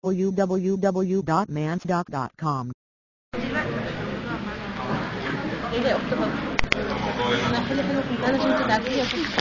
www.mansdoc.com. ايه ده يا اخت فاطمه انا حلو حلو كنت انا شفت تعبتي يا فاطمه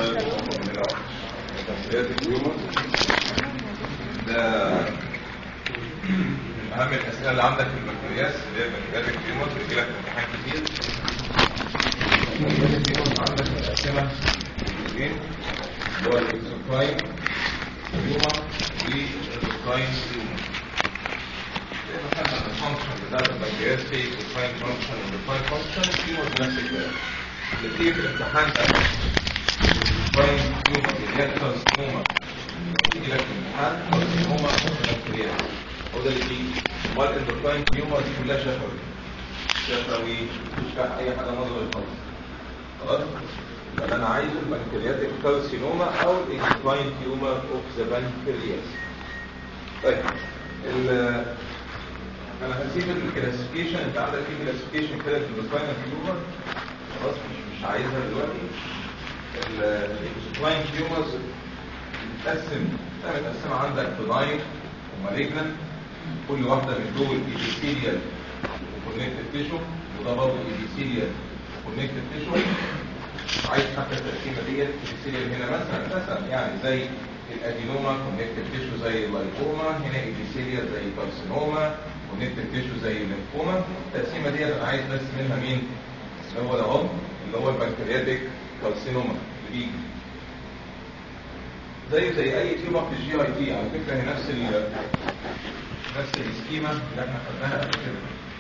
ده من اهم الاسئله اللي عندك في البكالوريوس اللي هي البكالوريوس تيومر بيجي لك امتحان كتير البكالوريوس تيومر عندك متقسمه جزئين اللي هو الاكسوكراين تيومر والاكسوكراين تيومر مثلا الفانكشن بتاع البنكرياس في اكسوكراين فانكشن والاكسوكراين فانكشن التيومر بنفس الكلام اللي بتيجي في الامتحان ده الاكسوكراين تيومر اللي هي الكارسينوما يجي لك امتحان كارسينوما بنكرياس هو ده اللي بيجي امال الاندوكراين تيومر دي كلها شفوي شفوي مش فيها اي حاجه نظري خالص خلاص يبقى انا عايزه البنكرياتيك كارسينوما او الاكسوكراين تيومر اوف ذا بنكرياس طيب ال- انا هسيب الكلاسيفيكيشن انت عندك في كلاسيفيكيشن كده في الاكسوكراين تيومر خلاص مش مش عايزها دلوقتي الاكسوكراين تيومرز بتتقسم ده متقسمه عندك بناين ومالجنان كل واحده من دول ايبيثيليال وكونكتيف تيشو وده برضه ايبيثيليال وكونكتيف تيشو عايز حتى التقسيمه ديت ايبيثيليال هنا مثلا مثلا يعني زي الادينوما كونكتيف تيشو زي اللايكوما هنا ايبيثيليال زي كارسينوما كونكتيف تيشو زي الليمفوما التقسيمه ديت انا عايز بس منها مين اللي هو ده اهو اللي هو البنكرياتيك كارسينوما اللي بيجي زي زي اي تيومر في الجي اي تي على فكره هي نفس ال نفس السكيما اللي احنا خدناها قبل كده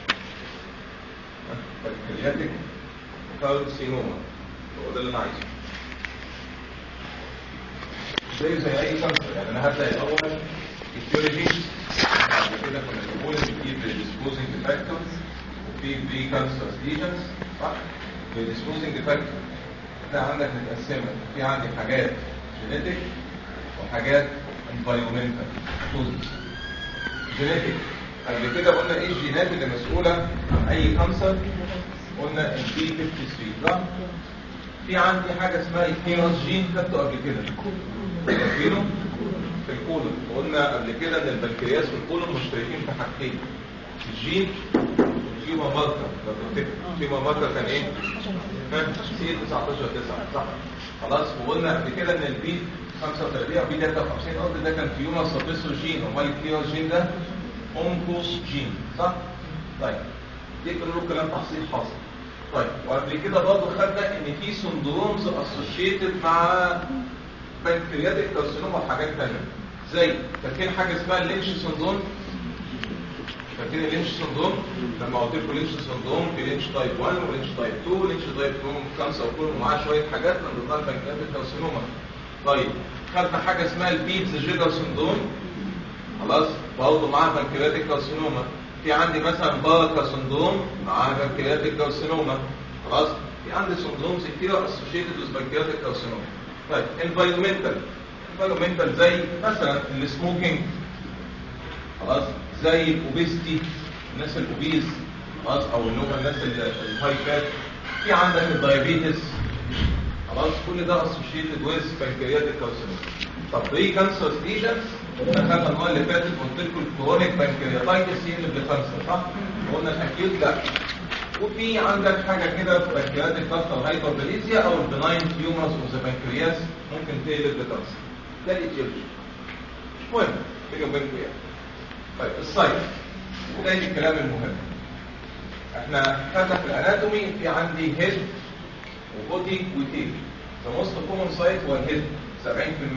بنكرياتيك كارسينوما هو ده اللي انا عايزه زي زي اي كانسر يعني انا هبدا الاول الثيولوجي بعد كده كنا بنقول ان في predisposing factors وفي بري كانسر ليجنز صح predisposing factor ده عندك متقسمه في عندي حاجات جينيتك وحاجات environmental causes جينيتك قبل كده قلنا ايه الجينات اللي مسؤوله عن اي كانسر قلنا البي 53 صح في عندي حاجه اسمها الكينوس جين خدته قبل كده فاكرينه في الكولون وقلنا قبل كده ان البنكرياس والكولون مشتركين في حاجتين الجين فيما ماركر لو تفتكر فيما ماركر كان ايه؟ سي 19 9 صح خلاص وقلنا قبل كده ان البي 35 او بي 53 قصدي ده كان فيوما سابيسو جين امال الكيوس جين ده اونكوس جين صح؟ طيب دي كله كلام تحصيل حاصل طيب وقبل كده برضه خدنا ان في سندرومز اسوشيتد مع بنكرياتيك كارسينوما وحاجات ثانيه زي فاكرين حاجه اسمها اللينش سندروم فاكرين اللينش سندروم لما قلت لكم لينش سندروم في لينش تايب 1 ولينش تايب 2 لينش تايب 2 خمسه وكل معاه شويه حاجات من ضمنها البنكرياتيك كارسينوما طيب خدنا حاجه اسمها البيتز جيجر سندروم خلاص برضه معاها بنكرياتيك كارسينوما في عندي مثلا باركا سندروم معاها بنكرياتيك كارسينوما خلاص في عندي سندرومز كتيره اسوشيتد وذ بنكرياتيك كارسينوما طيب انفايرمنتال انفايرمنتال زي مثلا السموكينج خلاص زي الاوبيستي الناس الاوبيز خلاص او اللي هم الناس اللي- الهاي فات في عندك الدايابيتس خلاص كل ده اسوشيتد ويز بنكرياتيك كارسينوما طب بري كانسر ليجنز دخلنا المره اللي فاتت قلت لكم الكرونيك بنكرياتايتس هي اللي بتكانسر صح؟ قلنا الاكيوت لا وفي عندك حاجه كده في بنكرياتيك كانسر هايبربليزيا او البناين تيومرز اوف ذا بنكرياس ممكن تقلب بكانسر ده الايتيولوجي مش مهم بيني وبينكم يعني طيب السايت وده الكلام المهم احنا خدنا في الاناتومي في عندي هيد وبودي وتيل ذا موست كومن سايت هو الهيد 70%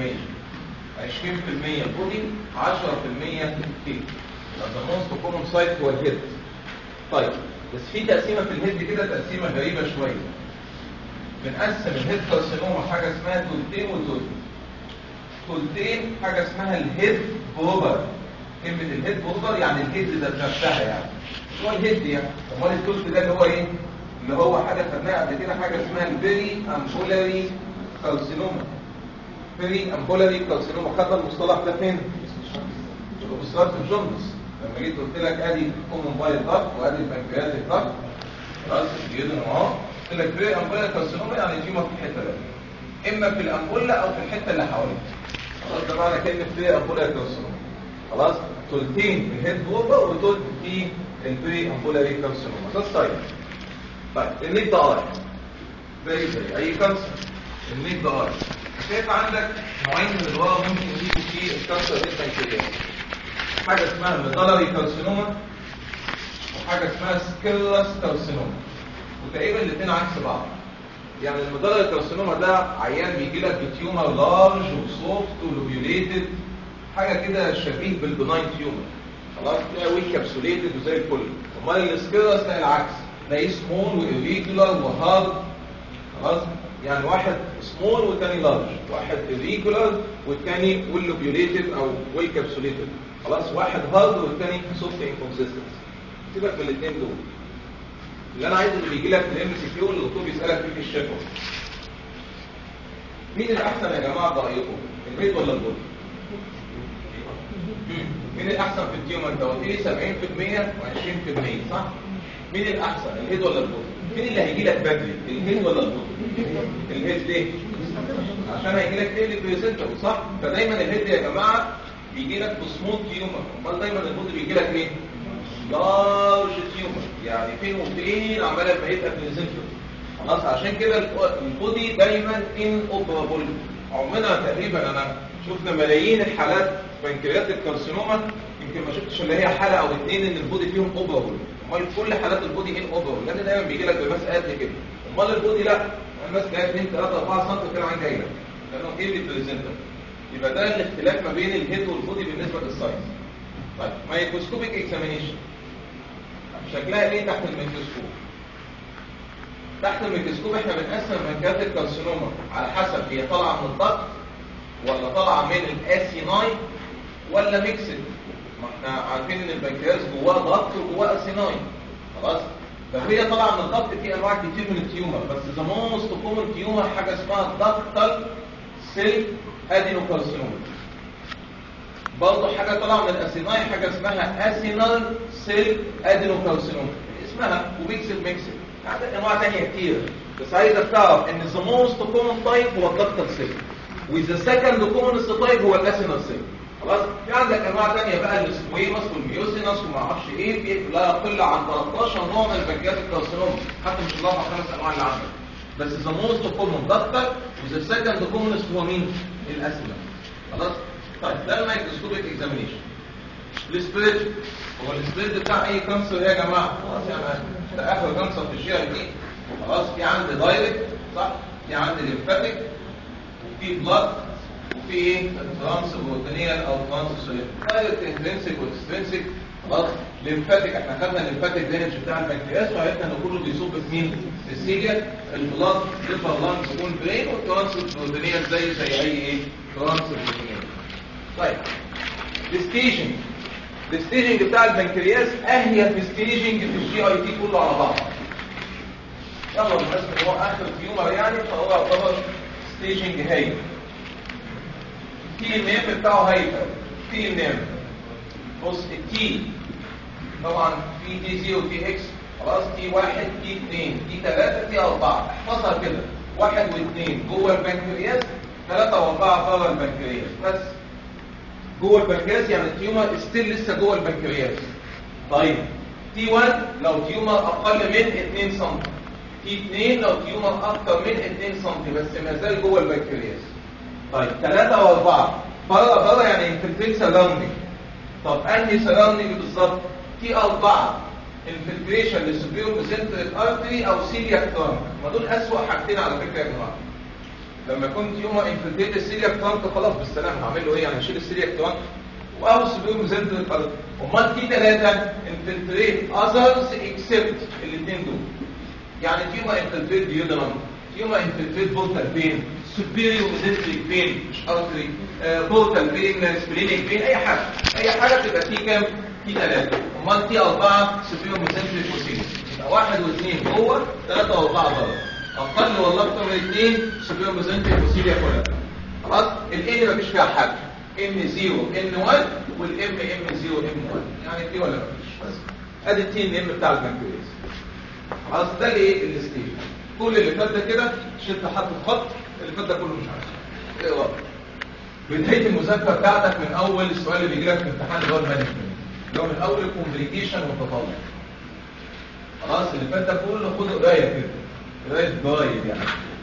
20% بودي 10% تيل ذا موست كومن سايت هو الهيد طيب بس في تقسيمه في الهيد كده تقسيمه غريبه شويه بنقسم الهيد كارسينوما حاجه اسمها تولتين وتولتين تولتين حاجه اسمها الهيد بوبر كلمه الهيد بوبر يعني الهيد ذات نفسها يعني هو الهيد يعني امال التولت ده اللي هو ايه اللي هو حاجه خدناها قبل كده حاجه اسمها البيري امبولاري كارسينوما بيري امبولاري كارسينوما خدنا المصطلح ده فين المصطلح في الجوندس لما جيت قلت لك ادي كومن بايل ضغط وادي البنكرياتيك ضغط خلاص جينا اهو قلت لك بيري امبولاري كارسينوما يعني تيومر في الحته دي اما في الامبولا او في الحته اللي حواليها خلاص ده معنى كلمه بيري امبولاري كارسينوما خلاص تلتين الهيد بوبر وتلت في البري امبولاري كارسينوما ده السايد طيب الميد اي زي زي اي كانسر الميد اي شايف عندك نوعين من الورم ممكن يجيبوا فيه الكانسر البنكرياس حاجه اسمها ميدالري كارسينوما وحاجه اسمها سكيلاس كارسينوما وتقريبا الاثنين عكس بعض يعني الميدالري كارسينوما ده عيان بيجي لك بتيومر لارج وسوفت ولوبيوليتد حاجه كده شبيه بالبناين تيومر خلاص تلاقي ويل كابسوليتد وزي الفل امال السكيلاس تلاقي العكس تلاقيه سمول وإيريجولار وهارد خلاص يعني واحد سمول والتاني لارج واحد إيريجولار والتاني ويل لوبيوليتد او ويل كابسوليتد خلاص واحد هارد والتاني سوفت انكونسيستنس سيبك من الاثنين دول اللي انا عايزه اللي بيجي لك من ام سي كيو اللي الدكتور بيسالك فيه في الشفا مين الاحسن يا جماعه برايكم البيت ولا البول مين الاحسن في التيومر انت قلت لي 70% و20% صح مين الاحسن الهيد ولا البول مين اللي هيجي لك بدري الهيد ولا البول الهيد ليه عشان هيجي لك تيلي بريزنتر صح فدايما الهيد يا جماعه بيجي لك بسموث تيومر امال دايما البول بيجي لك ايه لارج تيومر يعني فين وفين عمال ما يبقى بريزنتر خلاص عشان كده البودي دايما ان اوبرابل عمرنا تقريبا انا شفنا ملايين الحالات بنكرياتيك كارسينوما يمكن ما شفتش اللي هي حاله او اثنين ان البودي فيهم اوبرابل امال كل حالات البودي ان اوبرابل لان دايما بيجي لك بماس قد كده امال البودي لا الماس جاي 2 3 4 سم كده عين جاي لك لانه ايه بيبريزنتر يبقى ده الاختلاف ما بين الهيد والبودي بالنسبه للسايز طيب مايكروسكوبيك اكزامينيشن شكلها ايه تحت الميكروسكوب تحت الميكروسكوب احنا بنقسم بنكات الكارسينوما على حسب هي طالعه من الضغط ولا طالعه من الاسيناي ولا ميكسد ما احنا عارفين ان البنكرياس جواه ضغط وجواه اسيناي خلاص فهي طالعه من الضغط في انواع كتير من التيومر بس ذا موست كومن تيومر حاجه اسمها ضغطال سيل ادينوكارسينوما برضه حاجه طالعه من الاسيناي حاجه اسمها اسينال سيل ادينوكارسينوما اسمها وبيكسل ميكسل عندك انواع ثانيه كتير بس عايزك تعرف ان ذا موست كومن تايب هو الضغطال سيل وذا سكند كومن تايب هو الاسينال سيل خلاص في عندك انواع ثانيه بقى السكويموس والميوسينوس وما اعرفش ايه في لا يقل عن 13 نوع من البنكرياتيك كارسينوما حتى مش الاربع خمس انواع اللي عندك بس ذا موست كومن ضغطال وذا سكند كومن هو مين الاسينال خلاص طيب ده الميكروسكوبيك اكزامينيشن السبريد هو السبريد بتاع اي كانسر ايه يا جماعه خلاص يعني ده اخر كانسر في الجي اي دي خلاص في عندي دايركت صح في عندي ليمفاتيك وفي بلاد وفي ايه ترانس بروتينيال او ترانس سوليد دايركت انترنسيك واكسترنسيك خلاص ليمفاتيك احنا خدنا الليمفاتيك درينج بتاع البنكرياس وعرفنا ان كله بيصب في مين في السيليا البلاد ليفر لانج بون برين والترانس بروتينيال زي زي اي ايه ترانس بروتينيال طيب الستيجنج الستيجنج بتاع البنكرياس اهيف ستيجنج في الجي اي تي كله على بعض يلا بالنسبه ان هو اخر تيومر يعني فهو يعتبر ستيجنج هايل التي النيم بتاعه هايل تي النيم بص التي طبعا في تي 0 تي اكس خلاص تي 1 تي 2 تي 3 تي 4 احفظها كده واحد واثنين جوه البنكرياس ثلاثة واربعة بره البنكرياس بس جوه البنكرياس يعني التيومر ستيل لسه جوه البنكرياس طيب تي 1 لو تيومر اقل من 2 سم تي 2 لو تيومر اكتر من 2 سم بس ما زال جوه البنكرياس طيب 3 و4 بره بره يعني انفلتريت سراوندنج طب انهي سراوندنج بالظبط تي 4 انفلتريشن للسوبيريور ميزنتريك ارتري او سيلياك ترانك ما دول اسوأ حاجتين على فكره يا جماعه لما يكون تيومر انفلتريت السيلياك ترانك خلاص بالسلامه هعمل له ايه يعني هشيل السيلياك ترانك او السوبيريور ميزنتريك ارتري امال تي 3 انفلتريت اذرز اكسبت الاثنين دول يعني تيومر انفلتريت ديودرام تيومر انفلتريت بورتال بين سوبيريور ميزنتريك بين مش ارتري بورتال بين سبلينيك بين اي حاجه اي حاجه تبقى تي كام تي 3 امال تي 4 سوبيريور ميزنتريك وسيليس يبقى واحد واثنين جوه ثلاثه واربعه بره اقل ولا اكتر من اثنين سوبيريور ميزنتريك وسيليا كلها خلاص الان مفيش فيها حاجه ام 0 ان 1 والام ام 0 ام 1 يعني في ولا مفيش بس ادي التي ان ام بتاع البنكرياس خلاص ده الايه الستيج كل اللي فات ده كده شلت حط خط اللي فات ده كله مش عارف ايه رأيك بدايه المذاكره بتاعتك من اول السؤال اللي بيجي لك في الامتحان اللي هو المانجمنت اللي هو من اول الكومبليكيشن والتطلع خلاص اللي فات ده كله خد قرايه كده قرايه جرايد يعني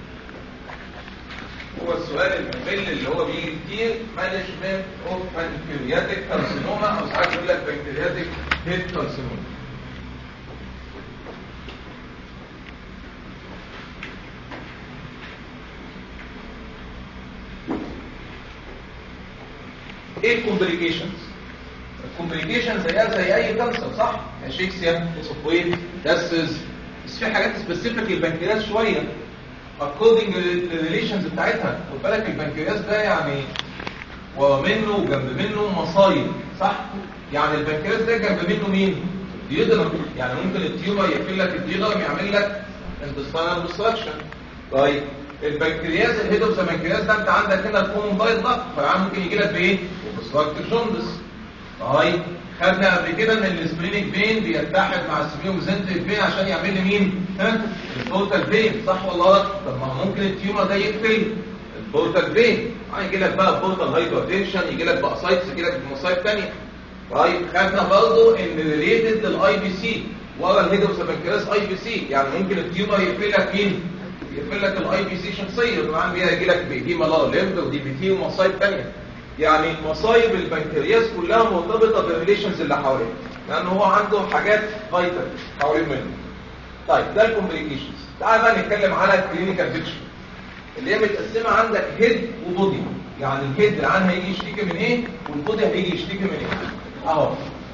هو السؤال الممل اللي هو بيجي كتير مانجمنت اوف بانكرياتيك كارسينوما او ساعات يقول لك بانكرياتيك هيد كارسينوما ايه الكومبليكيشنز الكومبليكيشن زيها زي اي كانسر صح اشيكسيا اسوفويد داسز بس في حاجات سبيسيفيك للبنكرياس شويه اكوردنج للريليشنز بتاعتها خد بالك البنكرياس ده يعني ومنه وجنب منه مصايب صح يعني البنكرياس ده جنب منه مين ديودرم يعني ممكن التيومر يقفل لك الديودرم يعمل لك انتستانال اوبستراكشن طيب البنكرياس الهيد اوف ذا بنكرياس ده انت عندك هنا الكومون بايت ضغط فالعام ممكن يجي لك بايه اوبستراكتيف جوندس طيب خدنا قبل كده ان السبرينيك فين بيتحد مع السبيومزنتريك فين عشان يعمل لي مين ها البورتال فين صح ولا غلط طب ما هو ممكن التيومر ده يقفل البورتال فين اه يجي لك بقى بورتال هايبرتنشن يجي لك بقى سايتس يجي لك مصايب ثانيه طيب خدنا برضه ان ريليتد للاي بي سي ورا الهيد اوف بنكرياس اي بي سي يعني ممكن التيومر يقفل لك مين يقفل لك الاي بي سي شخصيا طبعا بيها يجي لك دي ملار ليمب ودي بي تي ومصايب ثانيه يعني مصايب البنكرياس كلها مرتبطه بالريليشنز اللي حواليه لان هو عنده حاجات فايتال حوالين منه طيب ده الكومبليكيشنز تعال بقى نتكلم على الكلينيكال بيكتشر اللي هي متقسمه عندك هيد وبودي يعني الهيد العين هيجي يشتكي من ايه والبودي هيجي يشتكي من ايه اهو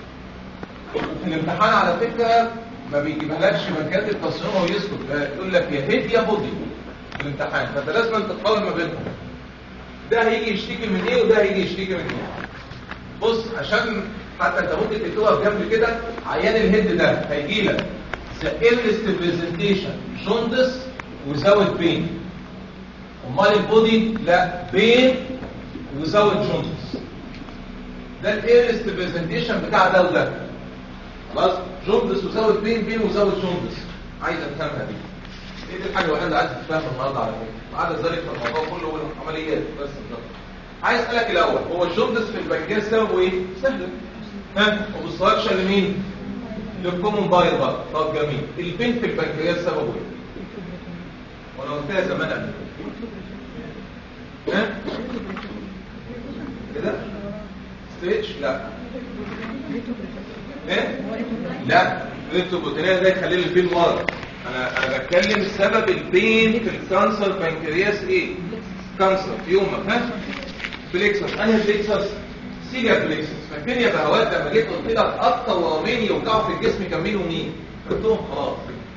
في الامتحان على فكره ما بيجيبهالكش مكانه التصميم ويسكت يقول لك يا هيد يا بودي في الامتحان فانت لازم تقارن ما بينهم ده هيجي يشتكي من ايه وده هيجي يشتكي من ايه بص عشان حتى انت ممكن تكتبها بجنب كده عيان الهيد ده هيجي لك the earliest presentation jaundice without pain امال البودي لا pain without jaundice ده الايرست برزنتيشن بتاع ده وده خلاص جوندس وزاوت بين بين وزاوت جوندس عايز افهمها دي ايه دي الحاجه الوحيده اللي عايز تفهمها النهارده على فكره وعلى ذلك الموضوع كله هو العمليات بس مش أكتر. عايز اسالك الاول هو الجوندس في البنكرياس سببه ايه سهل ها وبالصراحه لمين للكومون بايل بقى طب جميل البين في البنكرياس سببه ايه وانا قلتها زمان قبل كده ها كده ستريتش لا ايه لا ريتروبوتينيا ده يخلي لي البين ورا انا انا بتكلم سبب البين في الكانسر بنكرياس ايه كانسر تيومر ها بليكسس انهي بليكسس سيليا بليكسس فاكرين يا بهوات لما جيت قلت لك اكتر ورمين يوجعوا في الجسم كان مين ومين قلتهم خلاص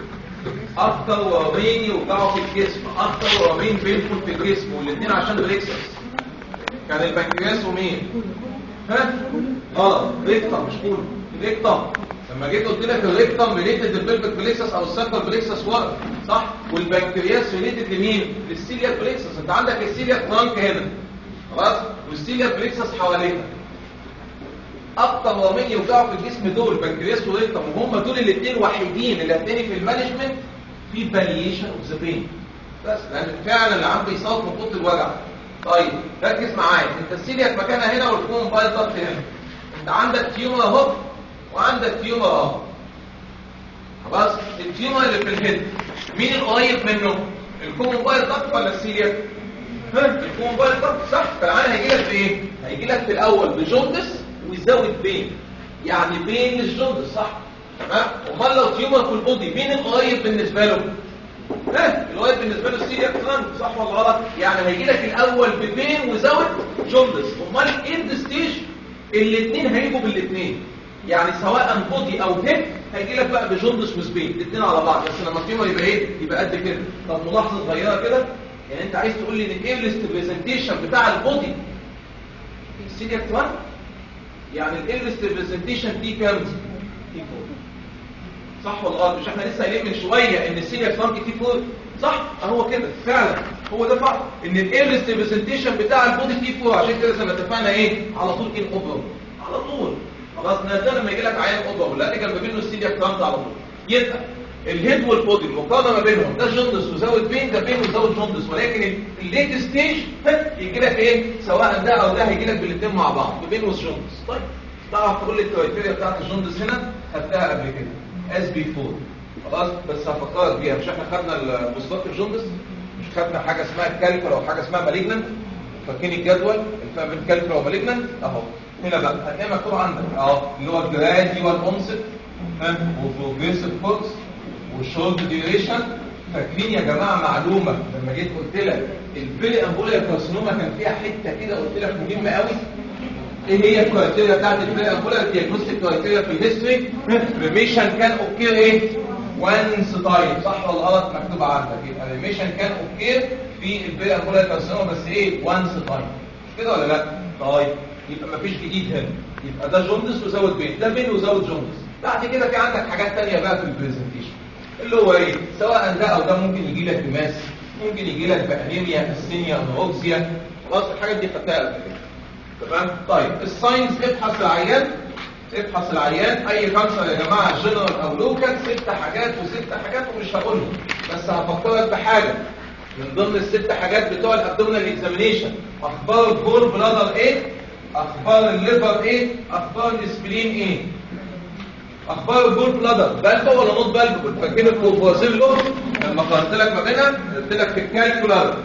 اكتر ورمين يوجعوا في الجسم اكتر ورمين بينفل في الجسم والاثنين عشان بليكسس كان البنكرياس ومين ها غلط ريكتم مش كله ريكتم لما جيت قلت لك الريكتم ريليتد للبلفيك بليكسس او الساكر بليكسس ورا صح والبنكرياس ريليتد لمين للسيليا بليكسس انت عندك السيليا ترانك هنا خلاص والسيليا بليكسس حواليها اكتر ورمين يوجعوا في الجسم دول بنكرياس وريكتم وهم دول الاثنين وحيدين اللي هتلاقي في المانجمنت في باليشن اوف ذا بين بس لان فعلا العام بيصوت من كتر الوجع طيب ركز معايا انت السيليا في مكانها هنا والكون بايل ضغط هنا انت عندك تيومر اهو وعندك تيومر اهو خلاص التيومر اللي في الهيد مين القريب منه الكون بايل ضغط ولا السيليا ها الكون بايل ضغط صح فالعين هيجي لك بايه هيجي لك في الاول بجوندس ويزود بين يعني بين الجوندس صح تمام امال لو تيومر في البودي مين القريب بالنسبه له ها الواد بالنسبه له السيريا ترانك صح ولا غلط يعني هيجي لك الاول ببين وزود جوندس امال الاند ستيج الاثنين هيجوا بالاثنين يعني سواء بودي او هيد هيجي لك بقى بجوندس وسبين الاثنين على بعض بس لما التيومر يبقى ايه يبقى قد كده طب ملاحظه صغيره كده يعني انت عايز تقول لي ان الايرلست برزنتيشن بتاع البودي السيريا ترانك يعني الايرلست برزنتيشن دي كام تي 4 صح ولا غلط مش احنا لسه قايلين من شويه ان السيليا فرانك تي 4 صح اهو كده فعلا هو ده فرق ان الايرلست برزنتيشن بتاع البودي تي 4 عشان كده زي ما اتفقنا ايه على طول ان اوبر على طول خلاص نادر لما يجي لك عيان اوبر لا جنب منه السيليا فرانك على طول يبقى الهيد والبودي المقارنه ما بينهم ده جوندس وزود بين ده بين وزود جوندس ولكن الليت ستيج يجي لك ايه سواء ده او ده هيجي لك بالاثنين مع بعض بين وجوندس طيب تعرف تقول لي الكرايتيريا بتاعت الجوندس هنا خدتها قبل كده اس بي 4 خلاص بس هفكرك بيها مش احنا خدنا المصداق الجوندس مش خدنا حاجه اسمها الكالكولا او حاجه اسمها مالجنانت فاكرين الجدول الفرق بين الكالكولا ومالجنانت اهو هنا بقى هتلاقي مكتوب عندك اهو اللي هو جراديوال اونست وبروجريسيف كورس والشورت ديوريشن فاكرين يا جماعه معلومه لما جيت قلت لك البيلي امبوليا كارسينوما كان فيها حته كده قلت لك مهمه قوي ايه هي الكرايتيريا بتاعت البيلي امبوليا الدياجنوستيك كرايتيريا في الهيستوري ريميشن كان اوكير ايه وانس تايم صح ولا غلط مكتوب عندك يبقى ريميشن كان اوكير في البيلي امبوليا كارسينوما بس ايه وانس تايم مش كده ولا لا طيب يبقى مفيش جديد هنا يبقى ده جوندس وزود بين ده بين وزود جوندس بعد كده في عندك حاجات تانية بقى في البرزنتيشن اللي هو ايه سواء ده او ده ممكن يجي لك بماس ممكن يجي لك بانيميا اسينيا انوكسيا خلاص الحاجات دي خدتها قبل كده تمام طيب الساينس ابحث العيان ابحث العيان اي كانسر يا جماعه جنرال او لوكال ست حاجات وست حاجات ومش هقولهم بس هفكرك بحاجه من ضمن الست حاجات بتوع الابدومينال اكزامينيشن اخبار الجول بلادر ايه اخبار الليفر ايه اخبار الاسبرين ايه اخبار الجول بلادر بلبه ولا نوت بلبه كنت فاكرين الكوفوزيلو لما قارنت لك ما بينها قلت لك في الكالكولار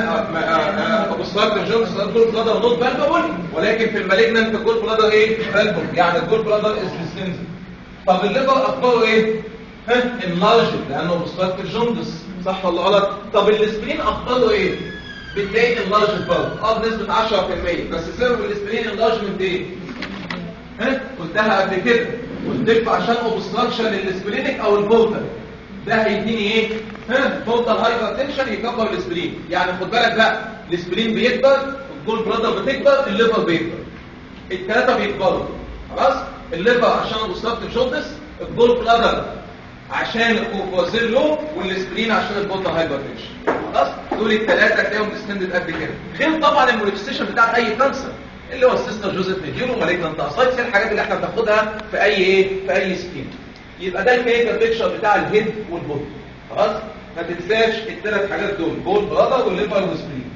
ها ابص لك الجول الجول بلادر نوت بلبه ولكن في المالجنانت الجول بلادر ايه بلبه يعني الجول بلادر اسم طب الليفر اخباره ايه ها اللارج لانه مصدر الجوندس صح ولا غلط طب الاسبرين اخباره ايه بتلاقي اللارج برضه اه بنسبه 10% بس سبب الاسبرين اللارجمنت ايه ها قلتها قبل كده قلت لكم عشان اوبستراكشن للاسبرينك او البورتال ده هيديني ايه ها بورتال هايبر تنشن يكبر الاسبرين يعني خد بالك لا الاسبرين بيكبر الجول برادر بتكبر الليفر بيكبر الثلاثه بيكبروا خلاص الليفر عشان اوبستراكتيف جوندس الجول برادر عشان الكوفوزيلو والاسبرين عشان البورتال هايبر تنشن خلاص دول الثلاثه تلاقيهم ديستندد قد كده غير طبعا المانيفستيشن بتاعت اي كانسر اللي هو السيستر جوزيف ميديولو مالجنانت اسايتس الحاجات اللي احنا بناخدها في اي ايه في اي سكيم يبقى ده الكلينيكال بيكتشر بتاع الهيد والبودي خلاص ما تنساش الثلاث حاجات دول بول برادر والليفر والسبرين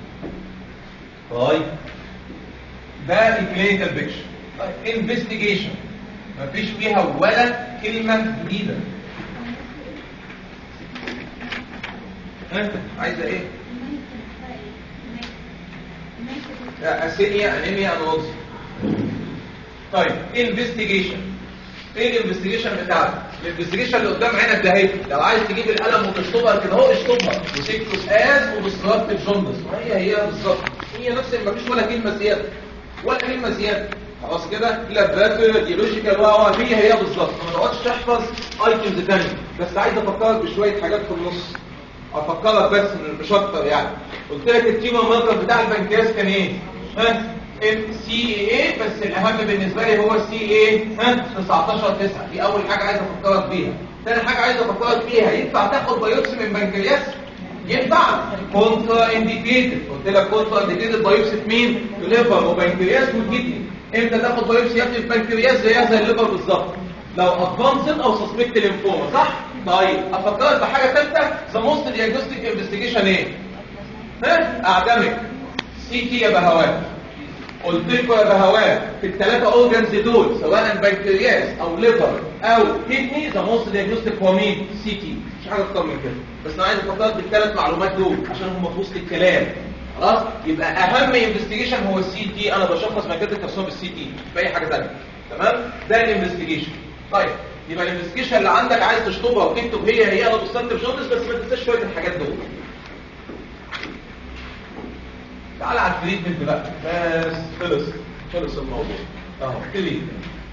طيب ده الكلينيكال بيكتشر طيب انفستيجيشن مفيش فيها ولا كلمه جديده ها عايزه ايه اسينيا انيميا انوكسيا طيب انفستيجيشن ايه الانفستيجيشن بتاعك الانفستيجيشن اللي قدام عينك ده اهي لو عايز تجيب القلم وتشطبها كده اهو اشطبها وسيكتوس از وبسترات الجوندس هي هي بالظبط هي نفس ما فيش ولا كلمه زياده ولا كلمه زياده خلاص كده لابات ديولوجيكال واو هي هي بالظبط ما تقعدش تحفظ ايتمز ثانيه بس عايز افكرك بشويه حاجات في النص افكرك بس مش اكتر يعني قلت لك التيمر ماركر بتاع البنكرياس كان ايه ها ام سي اي بس الاهم بالنسبه لي هو السي اي ها 19 9 دي اول حاجه عايز افكرك بيها ثاني حاجه عايز افكرك بيها ينفع تاخد بايوبسي من بنكرياس ينفع كونترا انديكيتد قلت لك كونترا انديكيتد بايوبسي في مين في ليفر وبنكرياس والكدني امتى تاخد بايوبسي يا ابني في بنكرياس زيها زي الليفر بالظبط لو ادفانسد او سسبكت ليمفوما صح طيب افكرك بحاجه ثالثه ذا موست دياجنوستيك انفستيجيشن ايه ها اعدمك سي تي يا بهوات قلت لكم يا بهوات في الثلاثه اورجانز دول سواء بنكرياس او ليفر او كدني ذا موست دياجنوستيك هو مين سي تي مش حاجه اكتر من كده بس انا عايز افكرك بالثلاث معلومات دول عشان هم في وسط الكلام خلاص يبقى اهم انفستيجيشن هو السي تي انا بشخص مكان الكارسوم بالسي تي مش باي حاجه ثانيه تمام ده الانفستيجيشن طيب يبقى الانفستيجيشن اللي عندك عايز تشطبها وتكتب هي هي انا بستنتج جوندس بس ما تنساش شويه الحاجات دول تعال على التريتمنت بقى بس خلص خلص الموضوع اهو تريتمنت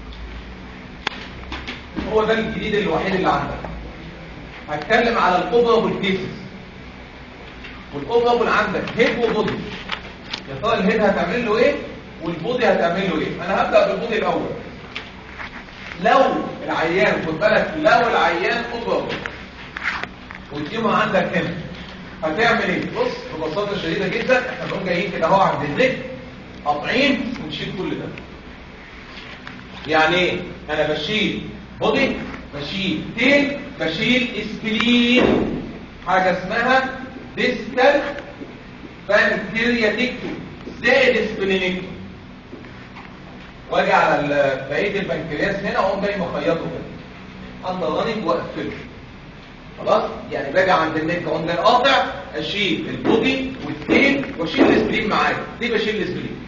هو ده الجديد الوحيد اللي عندك هتكلم على الاوبرابل كيسز والاوبرابل عندك هيد وبودي يا ترى الهيد هتعمل له ايه والبودي هتعمل له ايه انا هبدا بالبودي الاول لو العيان خد بالك لو العيان اوبرابل والتيومر عندك هنا هتعمل ايه بص ببساطه شديده جدا احنا بنقوم جايين كده اهو عند الرجل قاطعين ونشيل كل ده يعني ايه انا بشيل بودي بشيل تيل بشيل اسبلين حاجة اسمها ديستال بانكرياتيكتو زائد اسبلينيكتو واجي على ال- بقيه البنكرياس هنا اقوم جاي مخيطه كده اندر رانينج واقفله خلاص يعني باجي عند النك اقوم جاي قاطع اشيل البودي والتيل واشيل الاسبرين معايا ليه بشيل الاسبرين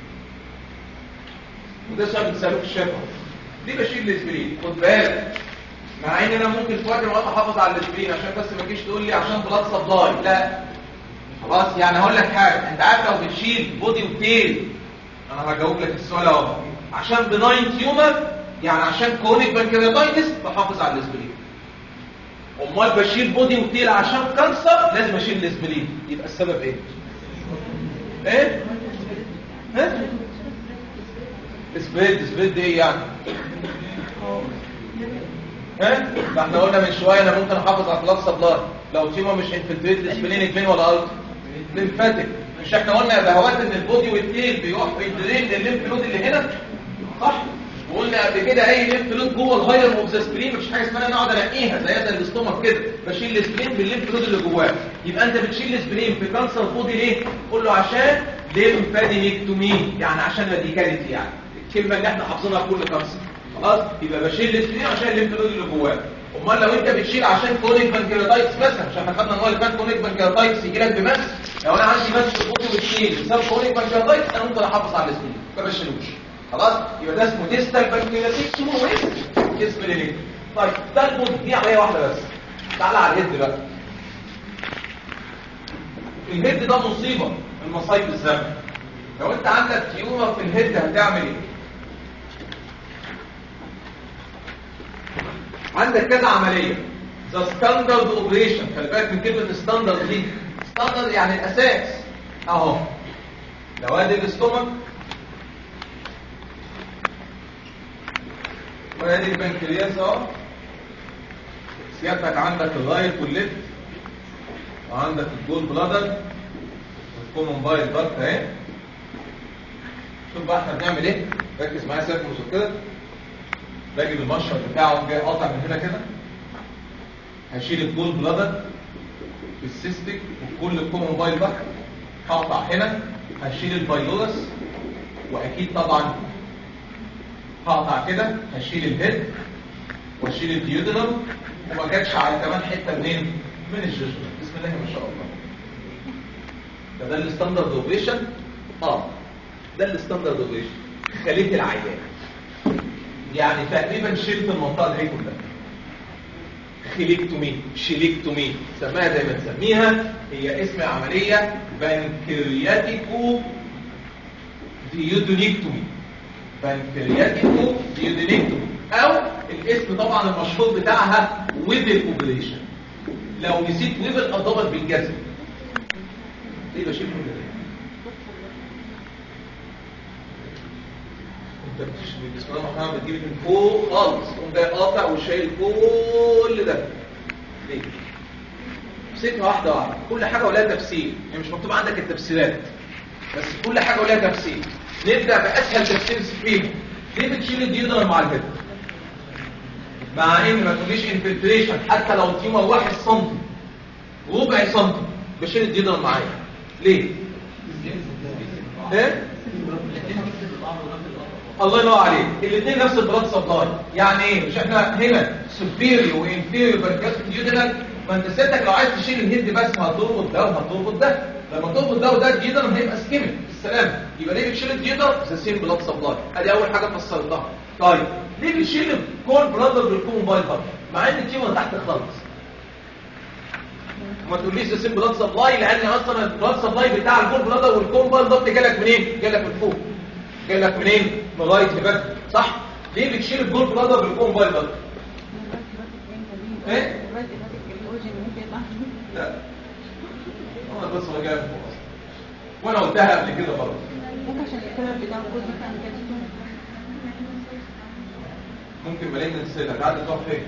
وده سؤال بتسالوه في الشفا ليه بشيل الاسبرين خد بالك مع ان انا ممكن في وقت من الأوقات احافظ على الاسبرين عشان بس ما تجيش تقول لي عشان بلاد سبلاي لا خلاص يعني هقول لك حاجه انت عارف لو بتشيل بودي وتيل انا هجاوب لك السؤال اهو عشان بناين تيومر يعني عشان كونيك بانكرياتايتس بحافظ على الاسبرين امال بشيل بودي وتيل عشان كانسر لازم اشيل الاسبرين يبقى السبب ايه ايه ها سبريد سبريد ايه يعني ها ما احنا قلنا من شويه انا ممكن احافظ على بلاد سبلاي لو تيومر مش انفلتريت الاسبرين فين ولا الت ليمفاتيك مش احنا قلنا يا بهوات ان البودي والتيل بيقف يدرين للليمف نود اللي هنا صح وقلنا قبل كده اي ليمف نود جوه الهايلم اوف ذا سبرين مفيش حاجه اسمها انا اقعد انقيها زي زي الاستومك كده بشيل السبرين بالليمف نود اللي جواه يبقى انت بتشيل السبرين في كانسر بودي ليه قول له عشان ليمفادينكتومي يعني عشان راديكاليتي يعني الكلمه اللي احنا حافظينها في كل كانسر خلاص يبقى بشيل السبرين عشان الليمف نود اللي جواه امال لو انت بتشيل عشان كونيك بانكرياتايتس مثلا عشان احنا خدنا ان هو كان كونيك بانكرياتايتس يجي لك بمس لو انا عندي مس في البطن والشيل بسبب كونيك بانكرياتايتس انا ممكن احافظ على الاسبرين ما بشيلوش خلاص يبقى ده اسمه ديستال بانكرياتيكس هو اسم ليه طيب ده البوت دي عمليه واحده بس تعالى على الهيد بقى الهيد ده مصيبه من مصايب الزمن لو انت عندك تيومر في الهيد هتعمل ايه عندك كذا عملية ذا ستاندرد اوبريشن خلي بالك من كلمة ستاندرد دي ستاندرد يعني الأساس أهو لو ادي الاستومك وادي البنكرياس أهو سيادتك عندك الرايت والليفت وعندك الجول بلادر والكومن بايل دارت اهي شوف بقى احنا بنعمل ايه ركز معايا سيركلوس كده باجي المشرط بتاعه جاي قاطع من هنا كده هشيل الجول بلادر بالسيستيك وكل الكومن بايل بقى هقطع هنا هشيل البايلورس واكيد طبعا هقطع كده هشيل الهيد واشيل الديودنم وما جاتش على كمان حته منين من الجزر بسم الله ما شاء الله ده ده الستاندرد اوبريشن اه ده الستاندرد اوبريشن خليت العيان يعني تقريبا شلت المنطقه دي كلها خليكتومي شيليكتومي سماها زي ما تسميها هي اسم عمليه بنكرياتيكو ديودونيكتومي بنكرياتيكو ديودونيكتومي او الاسم طبعا المشهور بتاعها ويبل اوبريشن لو نسيت ويبل اضربك بالجزم ليه بشيل كل ده انت بتشتري بسم الله الرحمن الرحيم بتجيب من فوق خالص تقوم جاي قاطع وشايل كل ده ليه؟ امسكها واحده واحده كل حاجه ولها تفسير يعني مش مكتوب عندك التفسيرات بس كل حاجه ولها تفسير نبدا باسهل تفسير فيهم ليه بتشيل الديودر مع الجد مع ان ما تقوليش انفلتريشن حتى لو تيومر واحد سم ربع سم بشيل الديودر معايا ليه؟ ايه؟ الله ينور عليك الاثنين نفس البلاد سبلاي يعني ايه مش احنا هنا سوبيريور وانفيريور بانكاستيك ديودنال ما انت سيادتك لو عايز تشيل الهيد بس هتربط ده وهتربط ده لما تربط ده وده الديودنال هيبقى سكيمت السلام يبقى ليه بتشيل الديودر ذا سيم بلاد سبلاي ادي اول حاجه فسرتها طيب ليه بتشيل الكول بلادر بالكوم بايل مع ان التيومر تحت خالص ما تقوليش ذا سيم بلاد سبلاي لان اصلا البلاد سبلاي بتاع الكول بلادر والكوم بايل ضغط جالك منين جالك من فوق جاي لك منين من رايت لباك صح ليه بتشيل الجول بلادر بالكوم بايل ده ايه لا انا بس انا جاي من فوق اصلا وانا قلتها قبل كده برضه ممكن عشان الكلام بتاع الجزء كان كده ممكن ملايين نسيتها تعدي تروح فين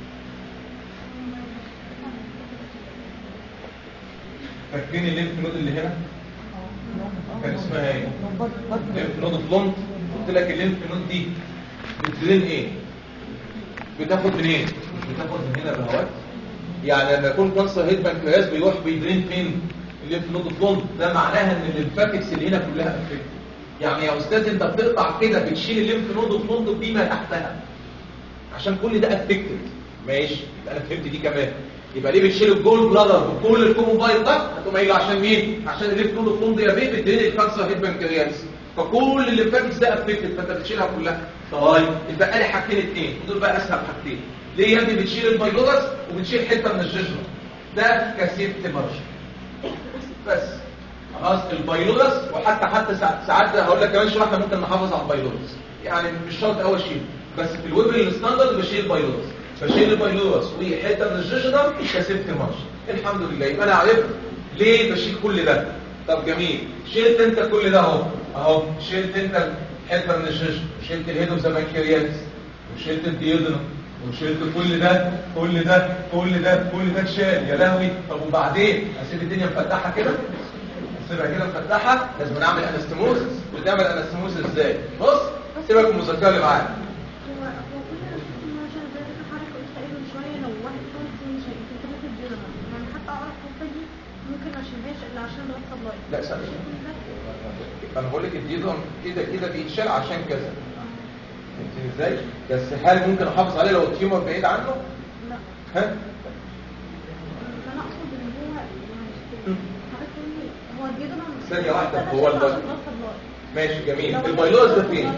فاكرين الليمف نود اللي هنا كان اسمها ايه الليمف نود فلونت قلت لك الليمف نود دي بتدرين ايه بتاخد منين بتاخد من هنا بهوات يعني لما يكون كانسر هيد بنكرياس بيروح بيدرين فين الليمف نود فلوند ده معناها ان الليمفاتكس اللي هنا كلها افكت يعني يا استاذ انت بتقطع كده بتشيل الليمف نود فلوند بما تحتها عشان كل ده افكتد ماشي يبقى انا فهمت دي كمان يبقى ليه بتشيل الجول بلادر وكل الكومبايل ده هتقوم قايل عشان مين عشان الليمف نود فلوند يا بيه بتدرين الكانسر هيد بنكرياس فكل الليمفاتكس ده افكتد فانت بتشيلها كلها طيب يبقى لي حاجتين اتنين ودول بقى اسهل حاجتين ليه يا ابني بتشيل البايلورس وبتشيل حته من الججره ده كسيفت مارجن بس خلاص البايلورس وحتى حتى ساعات ساعات هقول لك كمان شويه احنا ممكن نحافظ على البايلورس يعني مش شرط قوي اشيل بس في الويب الستاندرد بشيل بايلورس بشيل البايلورس وحته من الججره كسيفت مارجن الحمد لله يبقى انا عرفت ليه بشيل كل ده طب جميل شلت انت كل ده اهو اهو شلت انت حته من الججره وشلت الهيدو زبانكرياتس وشلت الديودنم وشلت كل ده كل ده كل ده كل ده اتشال يا لهوي طب وبعدين اسيب الدنيا مفتحه كده اسيبها كده مفتحه لازم نعمل انستموزس وتعمل انستموزس ازاي بص سيبك من المذاكره اللي معاك هو هو كل عشان زي ما حضرتك قلت تقريبا شويه لو واحد خالص مش هيكتب الجنرال يعني حتى اعرف الحته دي ممكن ما اشيلهاش الا عشان بس لايت لا ثانيه انا بقول لك الديودنم كده كده بيتشال عشان كذا فهمتني ازاي بس هل ممكن احافظ عليه لو التيومر بعيد عنه لا ها انا اقصد ان هو يعني حضرتك تقول لي هو الجنرال ثانية واحدة، هو الب- الب ماشي جميل البايلورس ده فين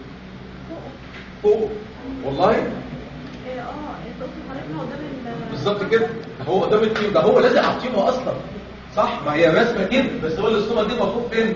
فوق والله اه انت قلت حضرتك هو قدام ال بالظبط كده ده هو قدام التيم ده هو لازق على التيمه اصلا صح ما هي رسمه كده بس هو الاستومه دي المفروض فين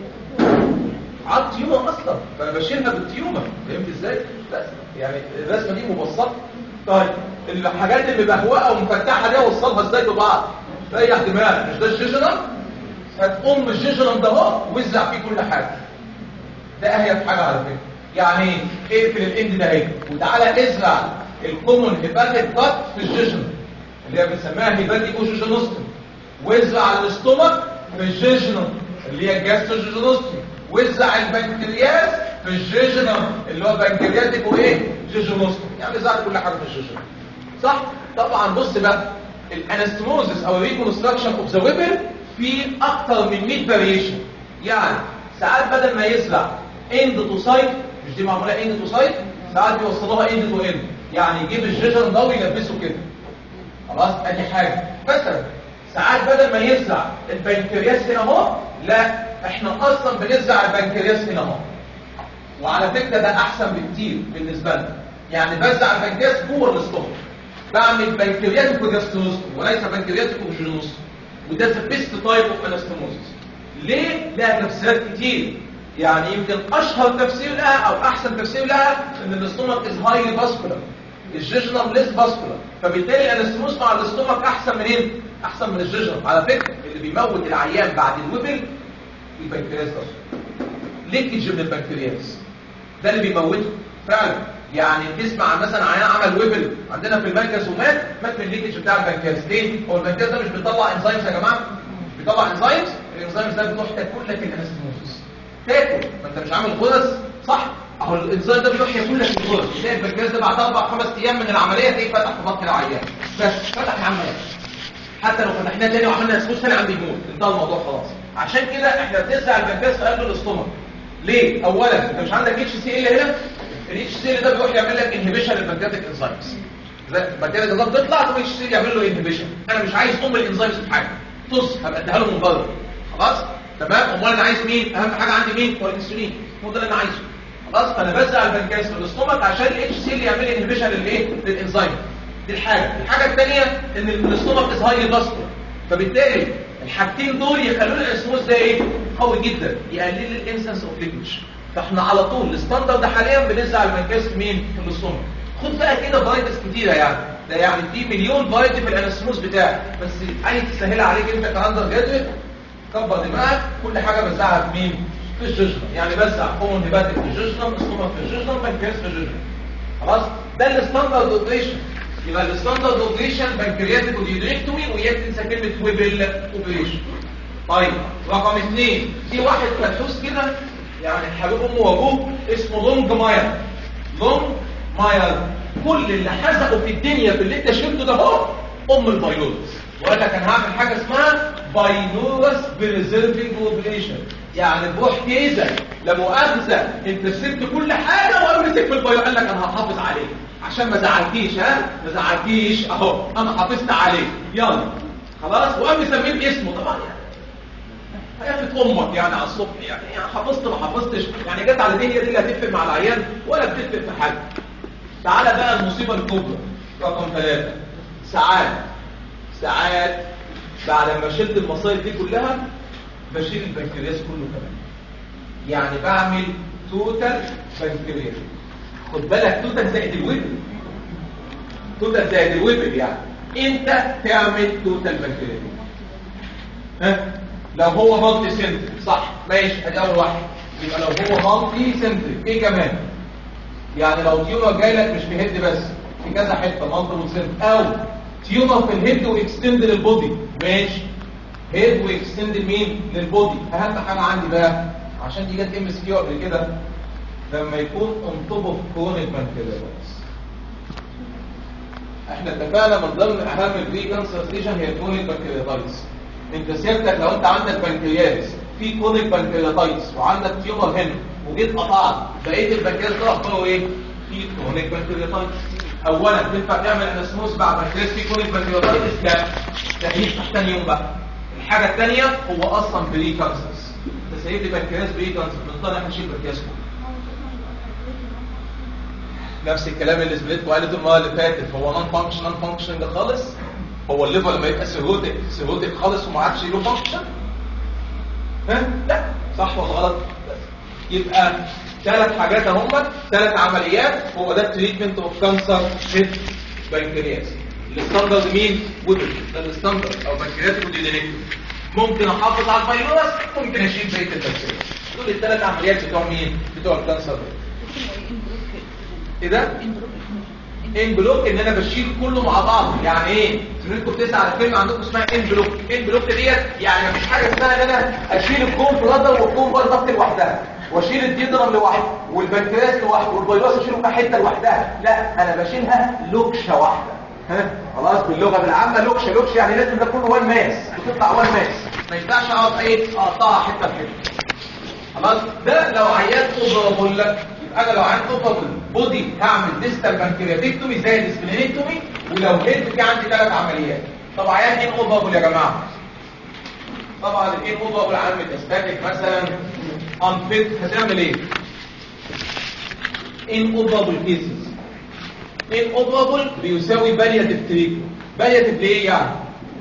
على التيومه اصلا فانا بشيلها بالتيومه فهمت ازاي بس يعني الرسمه دي مبسطه طيب الحاجات اللي بهوقه ومفتحه دي اوصلها ازاي ببعض ريح دماغك مش ده الجيجرم هتقوم الجيجرم ده اهو وزع فيه كل حاجه ده اهيب حاجه على فكره يعني ايه اقفل الاند ده اهي وتعالى ازرع الكومون هيباتيك كات في الجيجن اللي هي بنسميها هيباتيك اوجيجينوستوم وازرع الاستومك في الجيجنم اللي هي الجاستروجيجينوستوم وزع البنكرياس في الجيجنم اللي هو بنكرياتيك وايه جيجينوستوم يعني زرع كل حاجه في الجيجنم صح طبعا بص بقى الانستموزس او الريكونستراكشن اوف ذا ويبل في اكتر من 100 فاريشن يعني ساعات بدل ما يزرع اند تو سايت مش دي معموله اند تو سايت ساعات بيوصلوها اند تو اند يعني يجيب الجيجر ده ويلبسه كده خلاص ادي حاجه مثلا ساعات بدل ما يزرع البنكرياس هنا اهو لا احنا اصلا بنزرع البنكرياس هنا اهو وعلى فكره ده احسن بكتير بالنسبه لنا يعني بزرع البنكرياس جوه الاستومك بعمل بنكرياتيك وجاستروستوم وليس بنكرياتيك وجينوستوم وده ذا بيست تايب اوف انستموزس ليه لها تفسيرات كتير يعني يمكن اشهر تفسير لها او احسن تفسير لها ان الاستومك از هايلي فاسكولار الجيجنم ليس فاسكولار فبالتالي الانستموز مع الاستومك احسن من ايه احسن من الجيجنم على فكره اللي بيموت العيان بعد الوبل البنكرياس ده ليكج من البنكرياس ده اللي بيموته فعلا يعني تسمع مثلا عيان عمل ويبل عندنا في البنكرياس ومات مات من الليكج بتاع البنكرياس ليه هو البنكرياس ده مش بيطلع انزيمز يا جماعه مش بيطلع انزيمز الانزيمز ده بتروح تاكل لك الانستموزس تاكل ما انت مش عامل غرز صح اهو الانزيم ده بيروح ياكل لك الغرز تلاقي البنكرياس ده بعد اربع خمس ايام من العمليه تلاقيه فتح في بطن العيان بس فتح يا عم حتى لو فتحناه تاني وعملنا اسموس تاني عم بيموت انتهى الموضوع خلاص عشان كده احنا بنزرع البنكرياس في قلب الاستومك ليه اولا انت مش عندك اتش سي ال هنا الاتش سي ال ده بيروح يعمل لك انهبيشن للبنكرياتيك انزيمز البنكرياتيك انزيم تطلع تقوم الاتش سي يعمل له انهبيشن انا مش عايز ام الانزيمز في حاجه طز هبقى اديها له من بره خلاص تمام امال انا عايز مين اهم حاجه عندي مين هو الانسولين هو ده اللي انا عايزه خلاص فانا بزرع البنكرياس في الاستومك عشان الاتش سي اللي يعمل لي انهبيشن للايه للانزيم دي الحاجه الحاجه الثانيه ان الاستومك از هايلي فاسكولار فبالتالي الحاجتين دول يخلوا لي الاسموس ده ايه قوي جدا يقلل الانسنس اوف ليكويد فاحنا على طول الستاندرد حاليا بنزرع البنكرياس في مين في الاستومك خد بقى كده فرايتس كتيره يعني ده يعني في مليون فرايتي في الانستموس بتاعك بس عايز تسهلها عليك انت كاندر جرادويت كبر دماغك كل حاجه بزرعها في مين في الججنم يعني بزرع كومون هيباتيك في الججنم استومك في الججنم بنكرياس في الججنم خلاص ده الستاندرد اوبريشن يبقى الستاندرد اوبريشن بنكرياتيك وديودريكتومي وياك تنسى كلمه ويبل اوبريشن طيب رقم اثنين في واحد مدحوس كده يعني حبيب امه وابوه اسمه لونج ماير لونج ماير كل اللي حزقوا في الدنيا في اللي انت شفته ده هو ام الفيروس وقال لك انا هعمل حاجه اسمها فيروس بريزرفنج اوبريشن يعني بروح كيزه لا مؤاخذه انت سبت كل حاجه وانا مسك في الفيروس قال لك انا هحافظ عليه عشان ما زعلتيش ها ما زعلتيش اهو انا حافظت عليه يلا خلاص وقام مسميه باسمه طبعا يعني هياخد امك يعني على الصبح يعني, يعني حفظت ما حفظتش يعني جت على دي هي دي اللي هتفرق مع العيان ولا بتفرق في حاجه تعالى بقى المصيبه الكبرى رقم ثلاثة ساعات ساعات بعد ما شلت المصايب دي كلها بشيل البنكرياس كله كمان يعني بعمل توتال بنكرياس خد بالك توتال زائد الويبل توتال زائد الويبل يعني انت تعمل توتال بنكرياس ها لو هو مالتي سنتريك صح ماشي ادي اول واحد يبقى لو هو مالتي سنتريك ايه كمان يعني لو تيومر جاي لك مش في هيد بس في كذا حته مالتي سنتريك او تيومر في الهيد واكستند للبودي ماشي هيد واكستند مين للبودي اهم حاجه عندي بقى عشان دي جت ام اس كيو قبل كده لما يكون اون توب اوف كرونيك بانكرياتايتس احنا اتفقنا من ضمن اهم البري كانسر ستيشن هي كرونيك بانكرياتايتس انت سيادتك لو انت عندك بنكرياس في كرونيك بانكرياتايتس وعندك تيومر هنا وجيت قطعت بقيه البنكرياس ده اخباره ايه في كرونيك بانكرياتايتس اولا تنفع تعمل انسموس بعد بنكرياس في كرونيك بانكرياتايتس لا تهيج تحت تاني يوم بقى الحاجه الثانيه هو اصلا بري كانسرز انت سيبت بنكرياس بري كانسر بنضطر احنا نشيل بنكرياس كله نفس الكلام اللي سبليتكو قالته المره اللي فاتت هو نون فانكشن نون فانكشن خالص هو الليفر لما يبقى سيروتك سيروتك خالص وما عادش له فانكشن ها لا صح ولا غلط يبقى ثلاث حاجات اهم ثلاث عمليات هو ده التريتمنت اوف كانسر في بنكرياس الستاندرد مين ويبل ده الستاندرد او بنكرياس وديدينيك ممكن احافظ على الفيروس ممكن اشيل بقيه البكتيريا دول الثلاث عمليات بتوع مين بتوع الكانسر ايه ده ان بلوك ان انا بشيل كله مع بعض يعني ايه انتوا بتسعى على فيلم عندكم اسمها ان بلوك ان بلوك ديت يعني مفيش حاجه اسمها ان انا اشيل الكون بلادر والكون بلادر لوحدها واشيل الديدرم لوحده والبنكرياس لوحده والفيروس اشيله في حته لوحدها لا انا بشيلها لوكشه واحده ها خلاص باللغه بالعامه لوكشه لوكشه يعني لازم ده كله وان ماس بتطلع وان ماس ما ينفعش اقعد ايه اقطعها حته بحته خلاص ده لو عيان اوفر بقول لك انا لو عندي اوفر بودي هعمل ديستال بانكرياتكتومي زي السبلينكتومي ولو هيد في عندي ثلاث عمليات طب عيان ايه اوفر يا جماعه طبعا الايه اوفر عن ميتاستاتيك مثلا انفيت هتعمل ايه ان اوفر كيسز ان اوفر بيساوي بالياتيف تريتمنت بالياتيف ليه يعني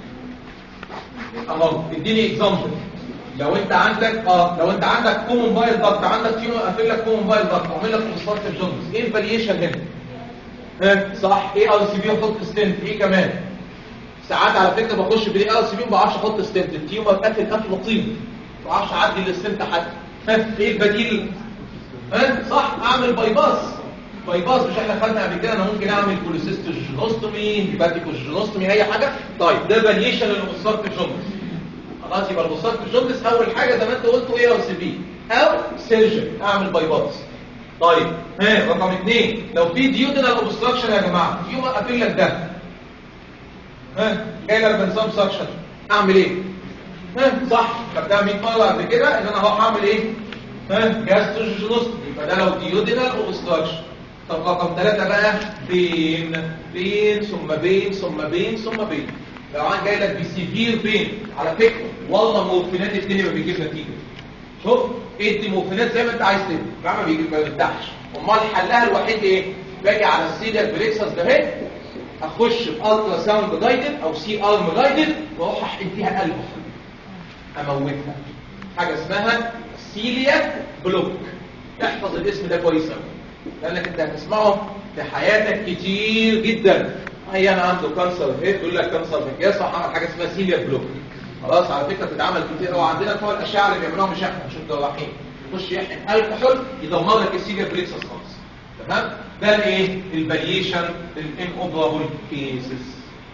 اهو اديني اكزامبل لو انت عندك اه لو انت عندك كومون بايل ضغط عندك تيومر قافل لك كومون بايل ضغط عامل لك اوبستراكتيف جونز ايه الفاريشن هنا ها صح ايه ار سي بي احط ستنت ايه كمان ساعات على فكره بخش بالاي ار سي بي ما بعرفش احط ستنت التيومر قافل قفل طين ما بعرفش اعدي الستنت حتى ها ايه البديل ها صح اعمل باي باس باي باس مش احنا خدنا قبل كده انا ممكن اعمل كوليسيستوجينوستومي هيباتيكوجينوستومي اي حاجه طيب ده فاريشن للاوبستراكتيف جونز خلاص يبقى البوستات في الجوندس اول حاجه زي ما انت قلت ايه او سي بي او سيرجن اعمل باي باس طيب ها رقم اثنين لو في ديودنال اوبستراكشن يا جماعه يوم قافل لك ده ها جاي لك بنسام سكشن اعمل ايه ها صح خدتها 100 مره قبل كده ان انا هروح اعمل ايه ها جاستروجينوست يبقى ده لو ديودنال اوبستراكشن طب رقم ثلاثة بقى بين بين ثم بين ثم بين ثم بين لو عن جاي لك بسيفير بين على فكره والله مورفينات الدنيا ما بيجيب نتيجه شوف ادي مورفينات زي ما انت عايز تدي ما بيجيب ما بيفتحش امال حلها الوحيد ايه باجي على السيليال بريكسس ده اهي اخش بالترا ساوند جايدد او سي ارم جايدد واروح احقن فيها قلبه اموتها حاجه اسمها سيلياك بلوك احفظ الاسم ده كويس قوي لانك انت هتسمعه في حياتك كتير جدا هي انا عنده كانسر هيد يقول لك كانسر بنكياس عمل حاجه اسمها سيليا بلوك خلاص على فكره بتتعمل كتير قوي عندنا بتوع الاشعه اللي بيعملوها مش احنا مش الجراحين يخش يحقن الكحول يدمر لك السيليا بريكسس خالص تمام ده الايه الفاريشن الان اوبرابل كيسز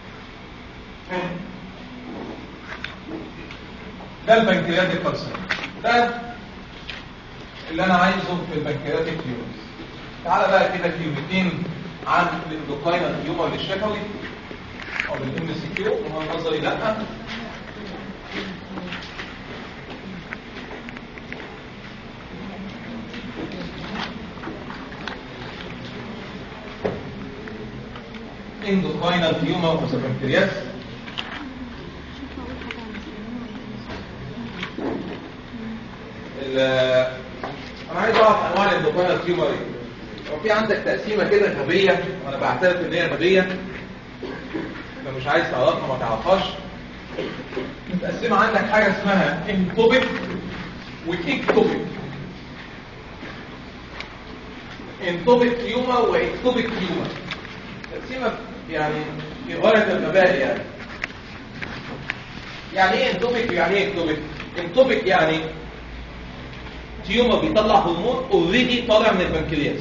ده البنكرياتيك كانسر ده اللي انا عايزه في البنكرياتيك كيورز تعالى بقى كده كلمتين عن الاندوكاينال تيومر للشفوي او للام سي كيو وهو النظري لا اندوكاينال تيومر اوف ذا بنكرياس ال- انا عايز اعرف انواع الاندوكاينال تيومر ايه لو في عندك تقسيمه كده غبيه وانا بعترف ان هي غبيه فمش عايز تعرفها ما تعرفهاش متقسمه عندك حاجه اسمها انتوبيك واكتوبيك انتوبيك تيومر واكتوبيك تيومر تقسيمه يعني في غايه الغباء يعني يعني ايه انتوبيك ويعني ايه اكتوبيك انتوبيك يعني تيومر بيطلع هرمون اوريدي طالع من البنكرياس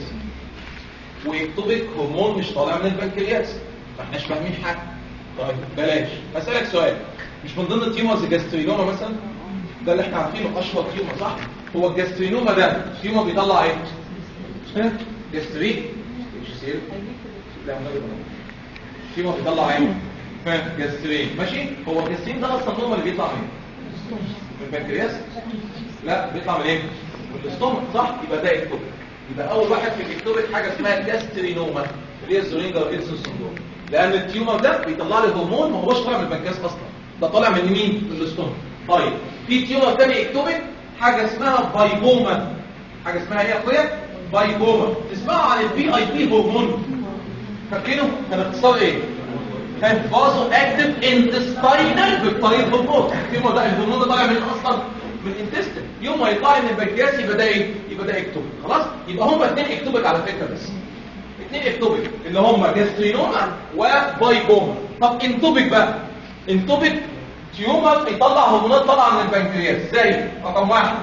ويكتبك هرمون مش طالع من البنكرياس ما احناش فاهمين حاجه طيب بلاش اسالك سؤال مش من ضمن التيومرز الجاسترينوما مثلا ده اللي احنا عارفينه اشهر تيومر صح هو الجاسترينوما ده تيومر بيطلع ايه ها؟ جاسترين مش سيل لا ما ده تيومر بيطلع ايه ها جاسترين ماشي هو الجاسترين ده اصلا نورمال اللي بيطلع منين من البنكرياس لا بيطلع من ايه من الاستومك صح يبقى ده اكتوبك يبقى اول واحد في الاكتوبك حاجه اسمها جاسترينوما اللي هي الزولينجر ايلسون سندروم لان التيومر ده بيطلع لي هرمون ما هوش طالع من البنكرياس اصلا ده طالع من مين من الاستومك طيب في تيومر تاني اكتوبك حاجه اسمها بايبوما حاجه اسمها ايه يا اخويا بايبوما تسمعوا عن البي اي بي هرمون فاكرينه كان اختصار ايه كان فازو اكتف انتستاينال بالطريق هرمون التيومر ده الهرمون ده طالع من اصلا من الانتستين يوم ما يطلع من البنكرياس يبقى ده ايه يبقى ده اكتوبك خلاص يبقى هما اثنين اكتوبك على فكره بس اثنين اكتوبك اللي هما جاسترينوما وبايبوما طب انتوبك بقى انتوبك تيومر بيطلع هرمونات طالعه من البنكرياس زي رقم واحد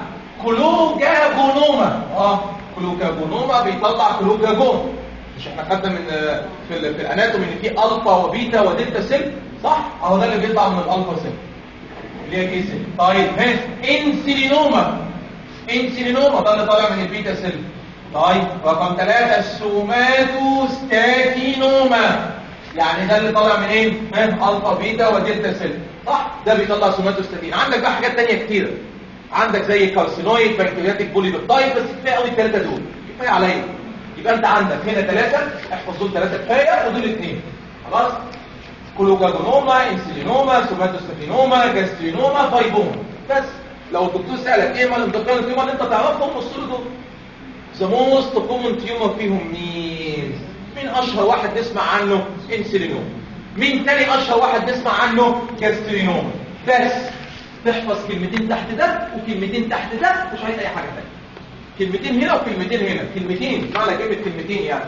كلوجاجونوما اه كلوجاجونوما بيطلع كلوجاجون مش احنا خدنا من آه، في ال- في الاناتومي ان في الفا وبيتا ودلتا سيل صح اهو ده اللي بيطلع من الالفا سيل اللي هي كيسل طيب ها انسيلينوما انسيلينوما ده اللي طالع من البيتا سيل طيب رقم ثلاثة السوماتوستاتينوما يعني ده اللي طالع من ايه ها الفا بيتا ودلتا سيل صح ده بيطلع سوماتوستاتين عندك بقى حاجات تانية كتيرة عندك زي كارسينويد بنكرياتيك بوليبيبتايد بس كفايه قوي الثلاثه دول كفايه عليا يبقى انت عندك هنا ثلاثه احفظ دول ثلاثه كفايه ودول اثنين خلاص كلوجاجونوما انسيلينوما سوماتوستاتينوما جاسترينوما بايبوما بس لو الدكتور سالك ايه مال الدكتور التيومر اللي انت تعرفهم نص له دول ذا موست كومن تيومر فيهم مين مين اشهر واحد نسمع عنه انسيلينوما مين تاني اشهر واحد نسمع عنه جاسترينوما بس تحفظ كلمتين تحت ده وكلمتين تحت ده مش عايز اي حاجه تانية كلمتين هنا وكلمتين هنا كلمتين معنى كلمه كلمتين يعني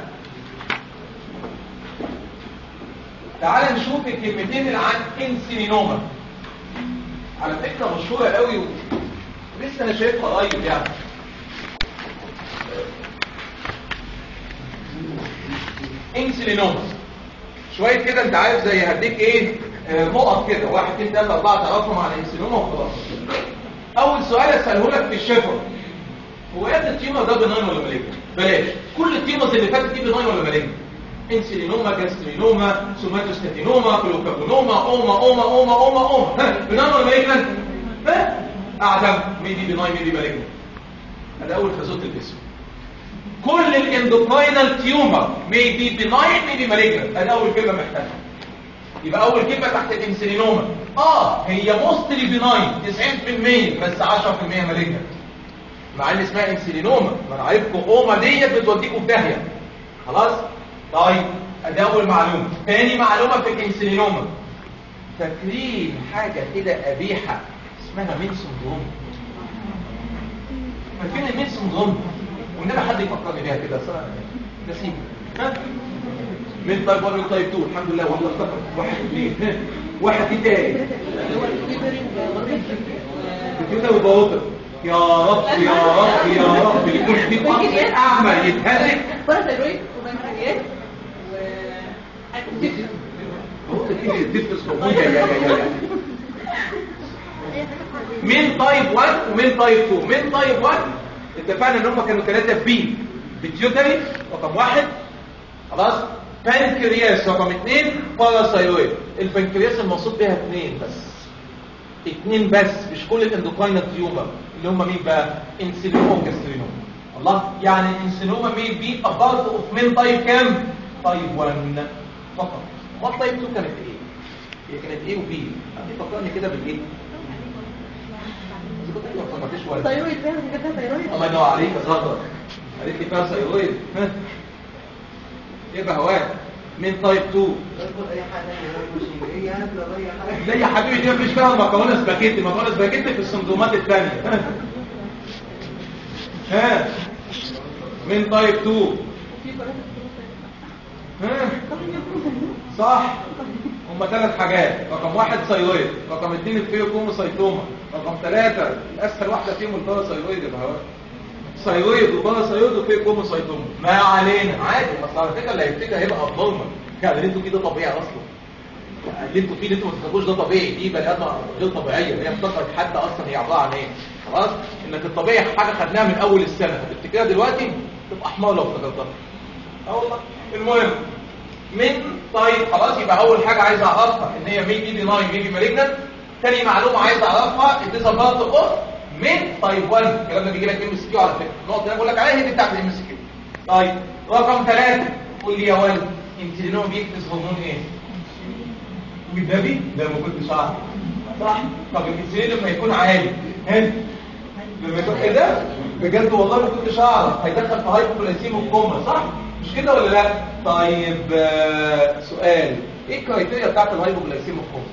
تعال نشوف الكلمتين اللي عن انسيلينوما على فكره مشهوره قوي و... لسه انا شايفها قريب يعني انسيلينوما شويه كده انت عارف زي هديك ايه آه، نقط كده واحد اثنين ثلاثه اربعه تعرفهم عن الانسيلينوما وخلاص اول سؤال اساله لك في الشفره هو يا ابني التيومر ده بناين ولا مالجن بلاش كل التيومرز اللي فاتت دي بناين ولا مالجن انسيلينوما جاسترينوما سوماتوستاتينوما كلوكابونوما اوما اوما اوما اوما اوما ها بناين ولا مالجن ها اعدم مين دي بناين مين دي مالجن هذا اول خازوق الاسم كل الاندوكراينال تيومر may be benign may be malignant هذا اول كلمه محتاجها يبقى اول كلمه تحت الانسيلينوما اه هي موستلي بناين 90% بس 10% مالجنت مع ان اسمها انسيلينوما ما انا عارفكم اوما ديت بتوديكم في داهيه خلاص طيب ادي اول معلومه تاني معلومه في الانسيلينوما فاكرين حاجه كده قبيحه اسمها مين سندروم فاكرين المين سندروم والنبي حد يفكرني بيها كده صح نسيب ها من تايب 1 من تايب 2 الحمد لله والله افتكر واحد اثنين ها؟ واحد ايه تاني كده وبوطر يا رب يا رب يا رب يكون في قصر اعمى يتهلك باراسايرويد وبنكرياس و بوطر كده الدفس موجودة يا يا يا يا من تايب 1 ومن تايب 2 من تايب 1 اتفقنا ان هم كانوا ثلاثة بي بيتيوتري رقم واحد خلاص بانكرياس رقم اثنين باراثايرويد البنكرياس المقصود بيها اثنين بس اثنين بس مش كل الاندوكراين تيومر اللي هم مين بقى انسولينوما وكاسترينوما الله يعني الانسولينوما مي بي ابارت اوف مين تايب كام تايب 1 فقط امال تايب 2 كانت ايه هي كانت ايه وبي فكرني كده بالايه إذا كنت أنت ما فكرتش ولا ثايرويد فاهم كده ثايرويد الله ينور عليك يا زهر قالت لي فيها ثايرويد ها؟ ايه بهوات مين تايب 2 لا يا حبيبي دي مفيش فيها مكرونه سباكيتي مكرونه سباكيتي في السندومات الثانيه ها مين تايب 2 ها صح هما ثلاث حاجات رقم واحد ثايرويد رقم اثنين الفيوكوموسايتوما رقم ثلاثة الاسهل واحدة فيهم الباراسايرويد يا بهوات ثايرويد وباراسايرويد وفيوكوموسايتوما ما علينا عادي اصل على فكره اللي هيفتكر هيبقى ابنورمال يعني اللي انتوا فيه ده طبيعي اصلا اللي انتوا فيه اللي انتوا ما تفكروش ده طبيعي دي بني ادم غير طبيعيه هي افتكرت حتى اصلا هي عباره عن ايه خلاص انك الطبيعي حاجه خدناها من اول السنه هتفتكرها دلوقتي تبقى حمار لو افتكرتها اه والله المهم من طيب خلاص يبقى اول حاجه عايز اعرفها ان هي مين دي 9 مين دي مالجنت تاني معلومه عايز اعرفها الديزا بارت اوف من تايب 1 الكلام ده بيجي لك ام اس كيو على فكره النقطه اللي انا بقول لك عليها هي دي بتاعت الام اس كيو طيب رقم ثلاثة قول لي يا ولد انسولينوم بيفرز هرمون ايه والنبي ده ما كنتش اعرف صح طب الانسولين لما يكون عالي ها لما يكون ايه ده بجد والله ما كنتش اعرف هيدخل في هايبوكلاسيم الكوما صح مش كده ولا لا طيب آه، سؤال ايه الكرايتيريا بتاعت الهايبوكلاسيم الكوما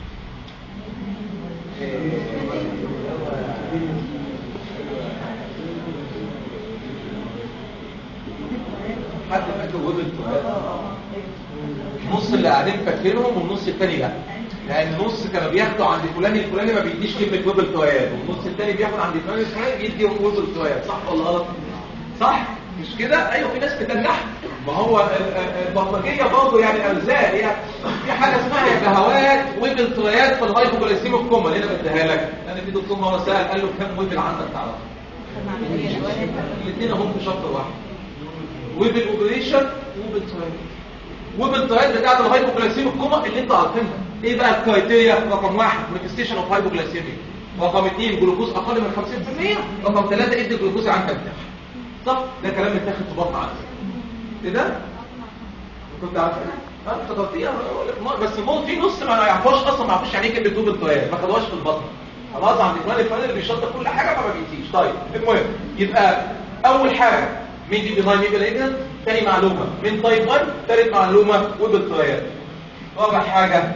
حد فاكر ويب التوالد النص اللي قاعدين فاكرينهم والنص التاني لا لان النص كانوا بياخدوا عند فلان الفلاني ما بيديش كلمه ويب التوالد والنص التاني بياخد عند فلان الفلاني بيدي ويب التوالد صح ولا غلط صح مش كده ايوه في ناس بتنجح ما هو ال- ال- البطاريه برضه يعني ارزاق هي في حاجه اسمها يا بهوات ويب التوالد في الهايبوكلاسيم الكوما اللي انا بديها لك انا في دكتور مره سال قال له كام ويب عندك تعرف الاثنين هم في شابتر واحد ويب الاوبريشن ويب التوالد وبالطريقه بتاعت الهايبوكلاسيم الكوما اللي انت عارفينها ايه بقى الكرايتيريا رقم واحد مانيفستيشن اوف هايبوكلاسيميا رقم اثنين جلوكوز اقل من 50% رقم ثلاثة ادي جلوكوز عن ترتاح صح ده كلام متاخد في بطن عندك ايه ده كنت عارف اه افتكرتيها بس مو في نص ما يعرفوش اصلا ما يعرفوش يعني ايه كلمه دوب الطيار ما خدوهاش في البطن خلاص عند فلان الفلاني اللي بيشطب كل حاجه ما بيجيش طيب المهم يبقى اول حاجه مين دي بيناي مين بالاجنن تاني معلومه من تايب 1 تالت معلومه وبالطيار رابع حاجه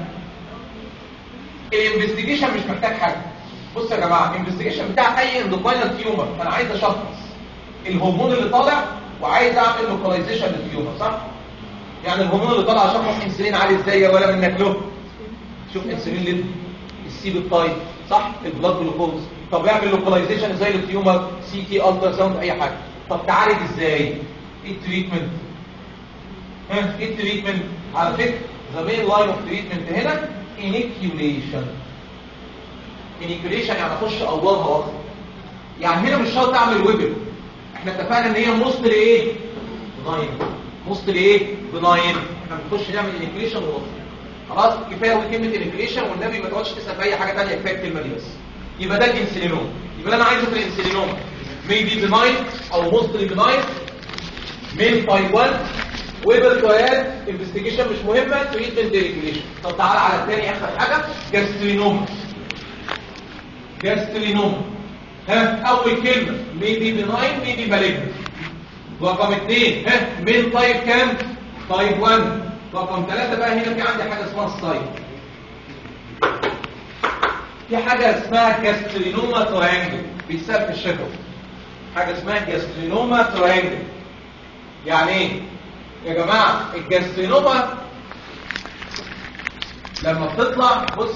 الانفستيجيشن مش محتاج حاجه بص يا جماعه الانفستيجيشن بتاع اي اندوكراينال تيومر انا عايز اشخص الهرمون اللي طالع وعايز اعمل لوكاليزيشن للتيومر صح يعني الهرمون اللي طالع اشخص انسولين عالي ازاي ولا منك له شوف انسولين ليه السي بالتايب صح البلاد جلوكوز طب اعمل لوكاليزيشن ازاي للتيومر سي تي الترا ساوند اي حاجه طب تعالج ازاي ايه التريتمنت ها ايه التريتمنت على فكره ذا مين لاين اوف تريتمنت هنا انيكيوليشن انيكيوليشن يعني اخش اورها واخد يعني هنا مش شرط اعمل ويبل احنا اتفقنا ان هي موست لايه بناين موست لايه بناين احنا بنخش نعمل انيكيوليشن ونوصل خلاص كفايه قوي كلمه انيكيوليشن والنبي ما تقعدش تسال في اي حاجه ثانيه كفايه الكلمه دي بس يبقى ده الانسولينوم يبقى انا عايزه في الانسولينوم ميبي بناين او موستلي بناين مين تايب 1 ويبل تويات انفستيجيشن مش مهمه تريتمنت انيكيوليشن طب تعالى على الثاني اخر حاجه جاسترينوم جاسترينوم ها اول كلمه ميبي بناين ميبي مالجنت رقم اثنين ها من طيب كام طيب 1 رقم ثلاثة بقى هنا في عندي حاجة اسمها السايد في حاجة اسمها جاسترينوما تراينجل بيتسال في الشفا حاجة اسمها جاسترينوما تراينجل يعني ايه يا جماعة الجاسترينوما لما بتطلع بص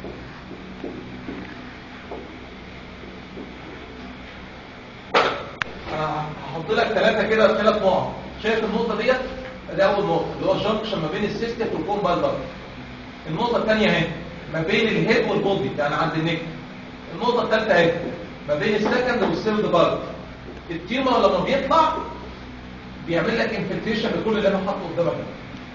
انا هحط لك ثلاثة كده ثلاث نقط شايف النقطة ديت دي اول نقطة اللي هو الجنكشن ما بين السيستم والكومبايلر النقطة الثانية اهي ما بين الهيد والبودي يعني عند النك النقطة الثالثة اهي ما بين السكند والسيرد بارت التيومر لما بيطلع بيعمل لك انفلتريشن لكل اللي انا حاطه قدامك ده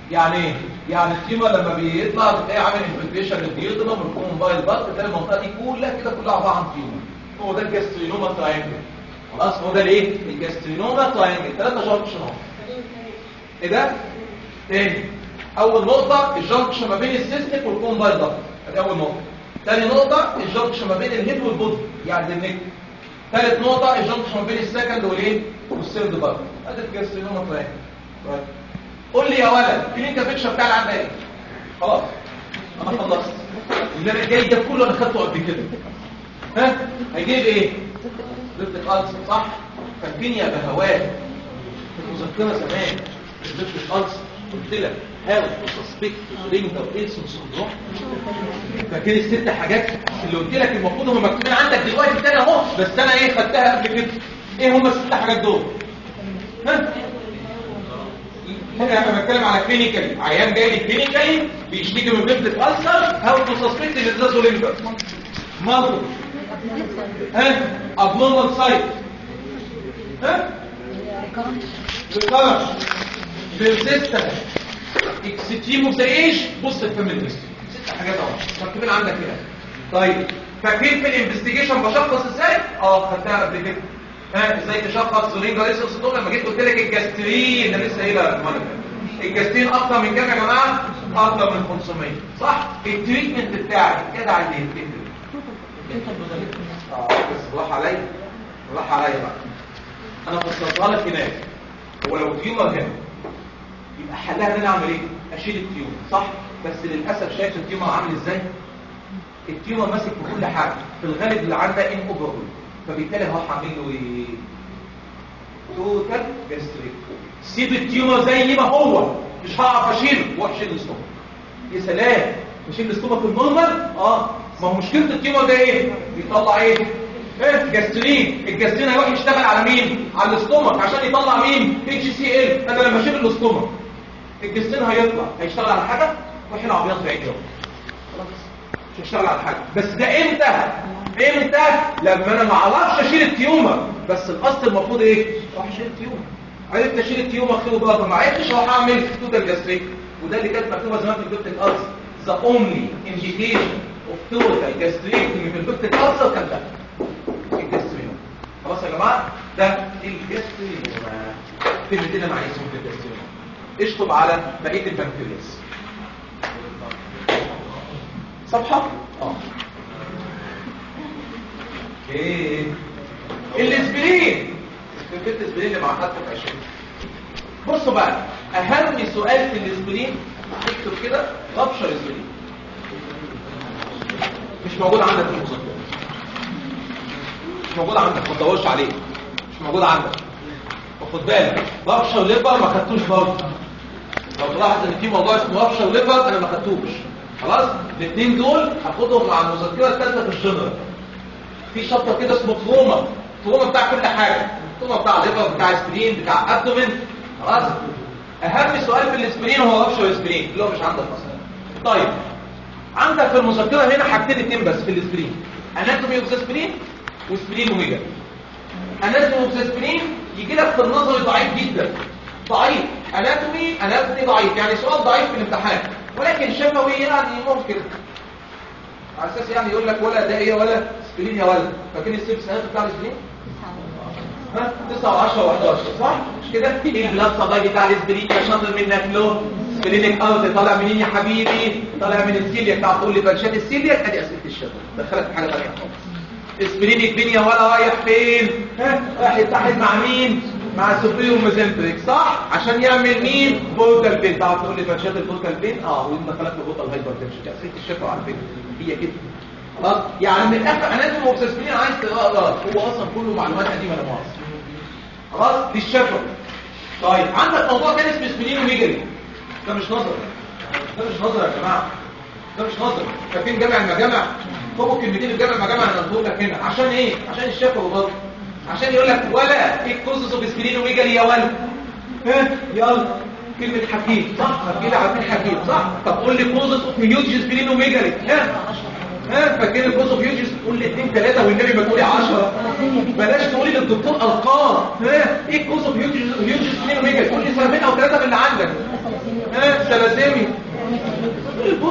يعني ايه يعني التيومر لما بيطلع بتلاقي عامل انفلتريشن للديودنم والكومبايل بط تلاقي المنطقه دي كلها كده كلها عباره عن تيومر هو ده الجاسترينوما تراينجل خلاص هو ده الايه الجاسترينوما تراينجل ثلاثه جانكشن اهو ايه ده تاني اول نقطه الجانكشن ما بين السيستم والكومبايل بط ادي اول نقطه تاني نقطه الجانكشن ما بين الهيد والبودي يعني النك ثالث نقطه الجانكشن ما بين السكند والايه والثيرد بط ادي الجاسترينوما تراينجل طيب. قول لي يا ولد كلينيكال بيكشر بتاع العمل ايه خلاص انا خلصت اللي انا جاي ده كله انا خدته قبل كده ها هيجيب ايه لفت الالس صح فاكرين يا بهوات في المذكره زمان لفت الالس قلت لك هاو سسبكت رينجر ايلسون سندروم فاكر الست حاجات اللي قلت لك المفروض هم مكتوبين عندك دلوقتي تاني اهو بس انا ايه خدتها قبل كده ايه هم الست حاجات دول ها هنا انا بتكلم على كلينيكالي عيان جاي لي كلينيكالي بيشتكي من ليفت الالسر هاو تو سسبكت الازازو لينجر مالتو ها ابنورمال سايت ها ريكارنس بيرسيستنت اكستريم اوف ذا ايج بص الفاميلي ست حاجات اهو مكتوبين عندك هنا طيب فاكرين في الانفستيجيشن بشخص ازاي اه خدتها قبل كده ها ازاي تشخص رينجر ريسس صدور لما جيت قلت لك الجاسترين انا لسه قايلها المره الجاسترين اكتر من كام يا جماعه اكتر من 500 صح التريتمنت بتاعي جدع اللي يفتكر اه بس راح عليا راح عليا بقى انا فصلتها لك هناك هو لو تيومر هنا يبقى حلها ان انا اعمل ايه اشيل التيومر صح بس للاسف شايف التيومر عامل ازاي التيومر ماسك في كل حاجه في الغالب اللي عندها ان اوفر فبالتالي هو هعمل له ايه توتال جاستريك سيب التيومر زي ما هو مش هعرف اشيله واروح اشيل الاستومك يا سلام اشيل الاستومك النورمال اه ما هو مشكله التيومر ده ايه بيطلع ايه ايه جاسترين الجاسترين هيروح يشتغل على مين على الاستومك عشان يطلع مين اتش سي ال انا لما اشيل الاستومك الجاسترين هيطلع هيشتغل على حاجه روح يلعب عبيط بعيد خلاص مش هيشتغل على حاجه بس ده امتى امتى لما انا ما اعرفش اشيل التيومر بس الاصل المفروض ايه اروح اشيل التيومر عرفت اشيل التيومر خير وبركه ما عرفتش اروح اعمل توتال جاستريك وده اللي كانت مكتوبه زمان في الدكتور الارض ذا اونلي انديكيشن اوف توتال جاستريك في الدكتور الارض كان ده الجاستريك خلاص يا جماعه ده الجاستريك كلمتين انا عايزهم في الجاستريك اشطب على بقيه البنكرياس صفحه اه ايه الاسبرين البيت الاسبرين اللي مع حد في 20 بصوا بقى اهم سؤال في الاسبرين اكتب كده ربشه الاسبرين مش موجود عندك في المذكره مش موجود عندك ما تدورش عليه مش موجود عندك وخد بالك ربشه وليفر ما خدتوش برضه لو تلاحظ ان في موضوع اسمه ربشه وليفر انا ما خدتوش خلاص الاثنين دول هاخدهم مع المذكره الثالثه في الجنرال في شابتر كده اسمه تروما تروما بتاع كل حاجه تروما بتاع ليفر بتاع اسبرين بتاع ابدومين خلاص اهم سؤال في الاسبرين هو ربشه الاسبرين اللي هو مش عندك اصلا طيب عندك في المذكره هنا حاجتين اتنين بس في الاسبرين اناتومي اوف اسبرين واسبرين وميجا اناتومي اوف اسبرين يجي لك في النظر ضعيف جدا ضعيف اناتومي اناتومي ضعيف يعني سؤال ضعيف في الامتحان ولكن شفوي يعني ممكن على اساس يعني يقول لك ولا دائيه ولا اسبرين يا ولد فاكرين السيب سنوات بتاع الاسبرين ها 9 و10 و11 صح مش كده ايه البلاد سبلاي بتاع الاسبرين يا شاطر منك له سبرينك ارض طالع منين يا حبيبي طالع من السيليا بتاع تقول لي بنشات السيليا ادي اسئله الشغل دخلك في حاجه ثانيه خالص اسبرينك بنيا ولا رايح فين ها راح يتحد مع مين مع سوبريو ميزنتريك صح عشان يعمل مين بوتال بين تعرف تقول لي بنشات البوتال بين اه ودي دخلك في بوتال هايبرتنشن دي اسئله الشفا على فكره هي كده خلاص يعني من الاخر اناتوم اوبسسبين عايز تقرا هو اصلا كله معلومات قديمه لا مؤاخذه خلاص دي الشفا طيب عندك موضوع تاني اسمه سبلين وميجري ده مش نظر ده مش نظر يا جماعه ده مش نظر فاكرين جامع المجامع فوقوا كلمتين الجامع المجامع انا قلتهم لك هنا عشان ايه عشان الشفا وبرضه عشان يقول لك ولا ايه الكوزس اوف سبلين وميجري يا ولد ها يلا كلمة حكيم صح كده عارفين حكيم صح طب قول لي كوزس اوف هيوج سبلين وميجري ها ها فاكرين الكوز اوف هيوج قول لي 2 3 والنبي ما تقولي 10 بلاش تقولي للدكتور ارقام ها ايه الكوز اوف هيوج هيوج سبلين وميجري قول لي سببين او ثلاثه من اللي عندك ها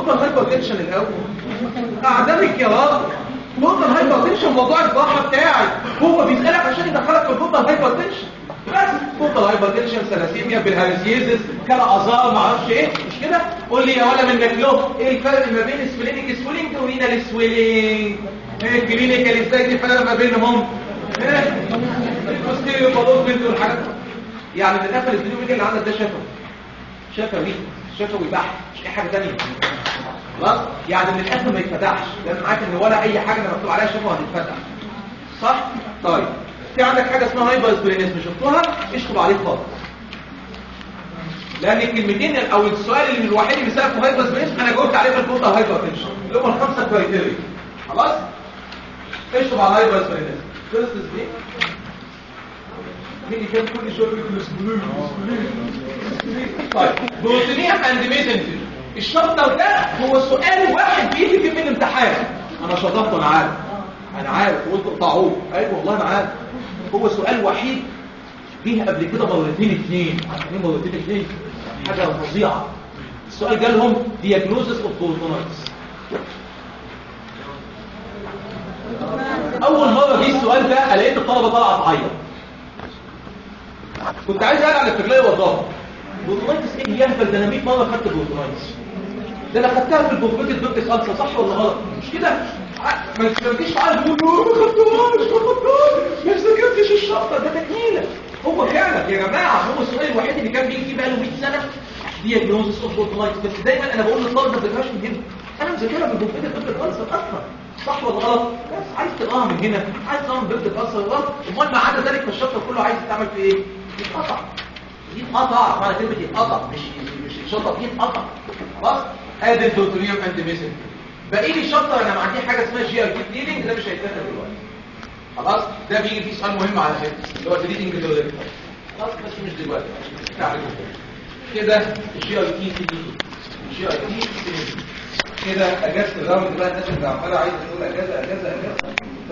توتال هايبرتنشن الاول اعدادك يا راجل توتال هايبرتنشن موضوع الجراحه بتاعي هو بيسالك عشان يدخلك في التوتال هايبرتنشن بس توتال هايبرتنشن سلاسيميا بالهالسيزس كان ازار ما اعرفش ايه مش كده قول لي يا ولا منك له ايه الفرق ما بين سبلينيك سويلنج ورينال سويلنج ايه الكلينيكال ازاي الفرق ما بينهم ايه البوستيريو بالوزمنت والحاجات دي. يعني من الاخر الفيديو اللي عندك ده شفوي شفوي شفوي بحت مش اي حاجه ثانيه خلاص يعني من الاخر ما يتفتحش لان معاك ان ولا اي حاجه انا مكتوب عليها شفوي هتتفتح صح طيب في عندك حاجه اسمها هايبر سبلينيزم شفتوها اشطب عليه خالص لان الكلمتين او السؤال اللي الوحيد اللي سالته هايبر سبلينيزم انا جاوبت عليه في الفوتو هايبر تنشن اللي هم الخمسه كرايتيريا خلاص اشطب على هايبر سبلينيزم خلص ازاي مين اللي كان كل شويه يقول طيب بروتينيا اند ميزنجر الشابتر ده هو سؤال واحد بيجي في من الامتحان انا شطبت انا عارف انا عارف وانتوا قطعوه ايوه والله انا عارف هو سؤال وحيد جه قبل كده مرتين اثنين عارفين مرتين اثنين حاجه فظيعه السؤال جالهم دياجنوزس اوف بروتونايتس اول مره جه السؤال ده لقيت الطلبه طالعه تعيط كنت عايز اقلع على الرجليه والظهر بروتونايتس ايه يهبل ده انا 100 مره خدت بروتونايتس ده انا خدتها في البروفيتد دوكتس السا صح ولا غلط مش كده ع- ما تجيش معايا تقول له ما خدتهاش ما خدتهاش ما ذاكرتش الشرطه ده تكميله هو فعلا يا جماعه هو السؤال الوحيد اللي كان بيجي فيه بقاله 100 سنه دياجنوزس اوف بروتونايتس بس دايما انا بقول للطالب ما تذاكرهاش من هنا انا مذاكرها في البروفيتد دوكتس السا اصلا صح ولا غلط بس عايز تقراها من هنا عايز تقراها من بيت السا غلط امال ما عدا ذلك فالشابتر كله عايز يتعمل في ايه يتقطع يتقطع معنى كلمه يتقطع مش مش الشطه يتقطع خلاص ادي الدوتريوم اند ميسن باقي لي شطه انا عندي حاجه اسمها جي ار كي بليدنج ده مش هيتاخد دلوقتي خلاص ده بيجي فيه سؤال مهم على فكره اللي هو بليدنج دلوقتي خلاص بس مش دلوقتي تعرفوا كده الجي ار كي الجي ار كي كده اجازه الراوند بقى الناس اللي عماله عايزه تقول اجازه اجازه اجازه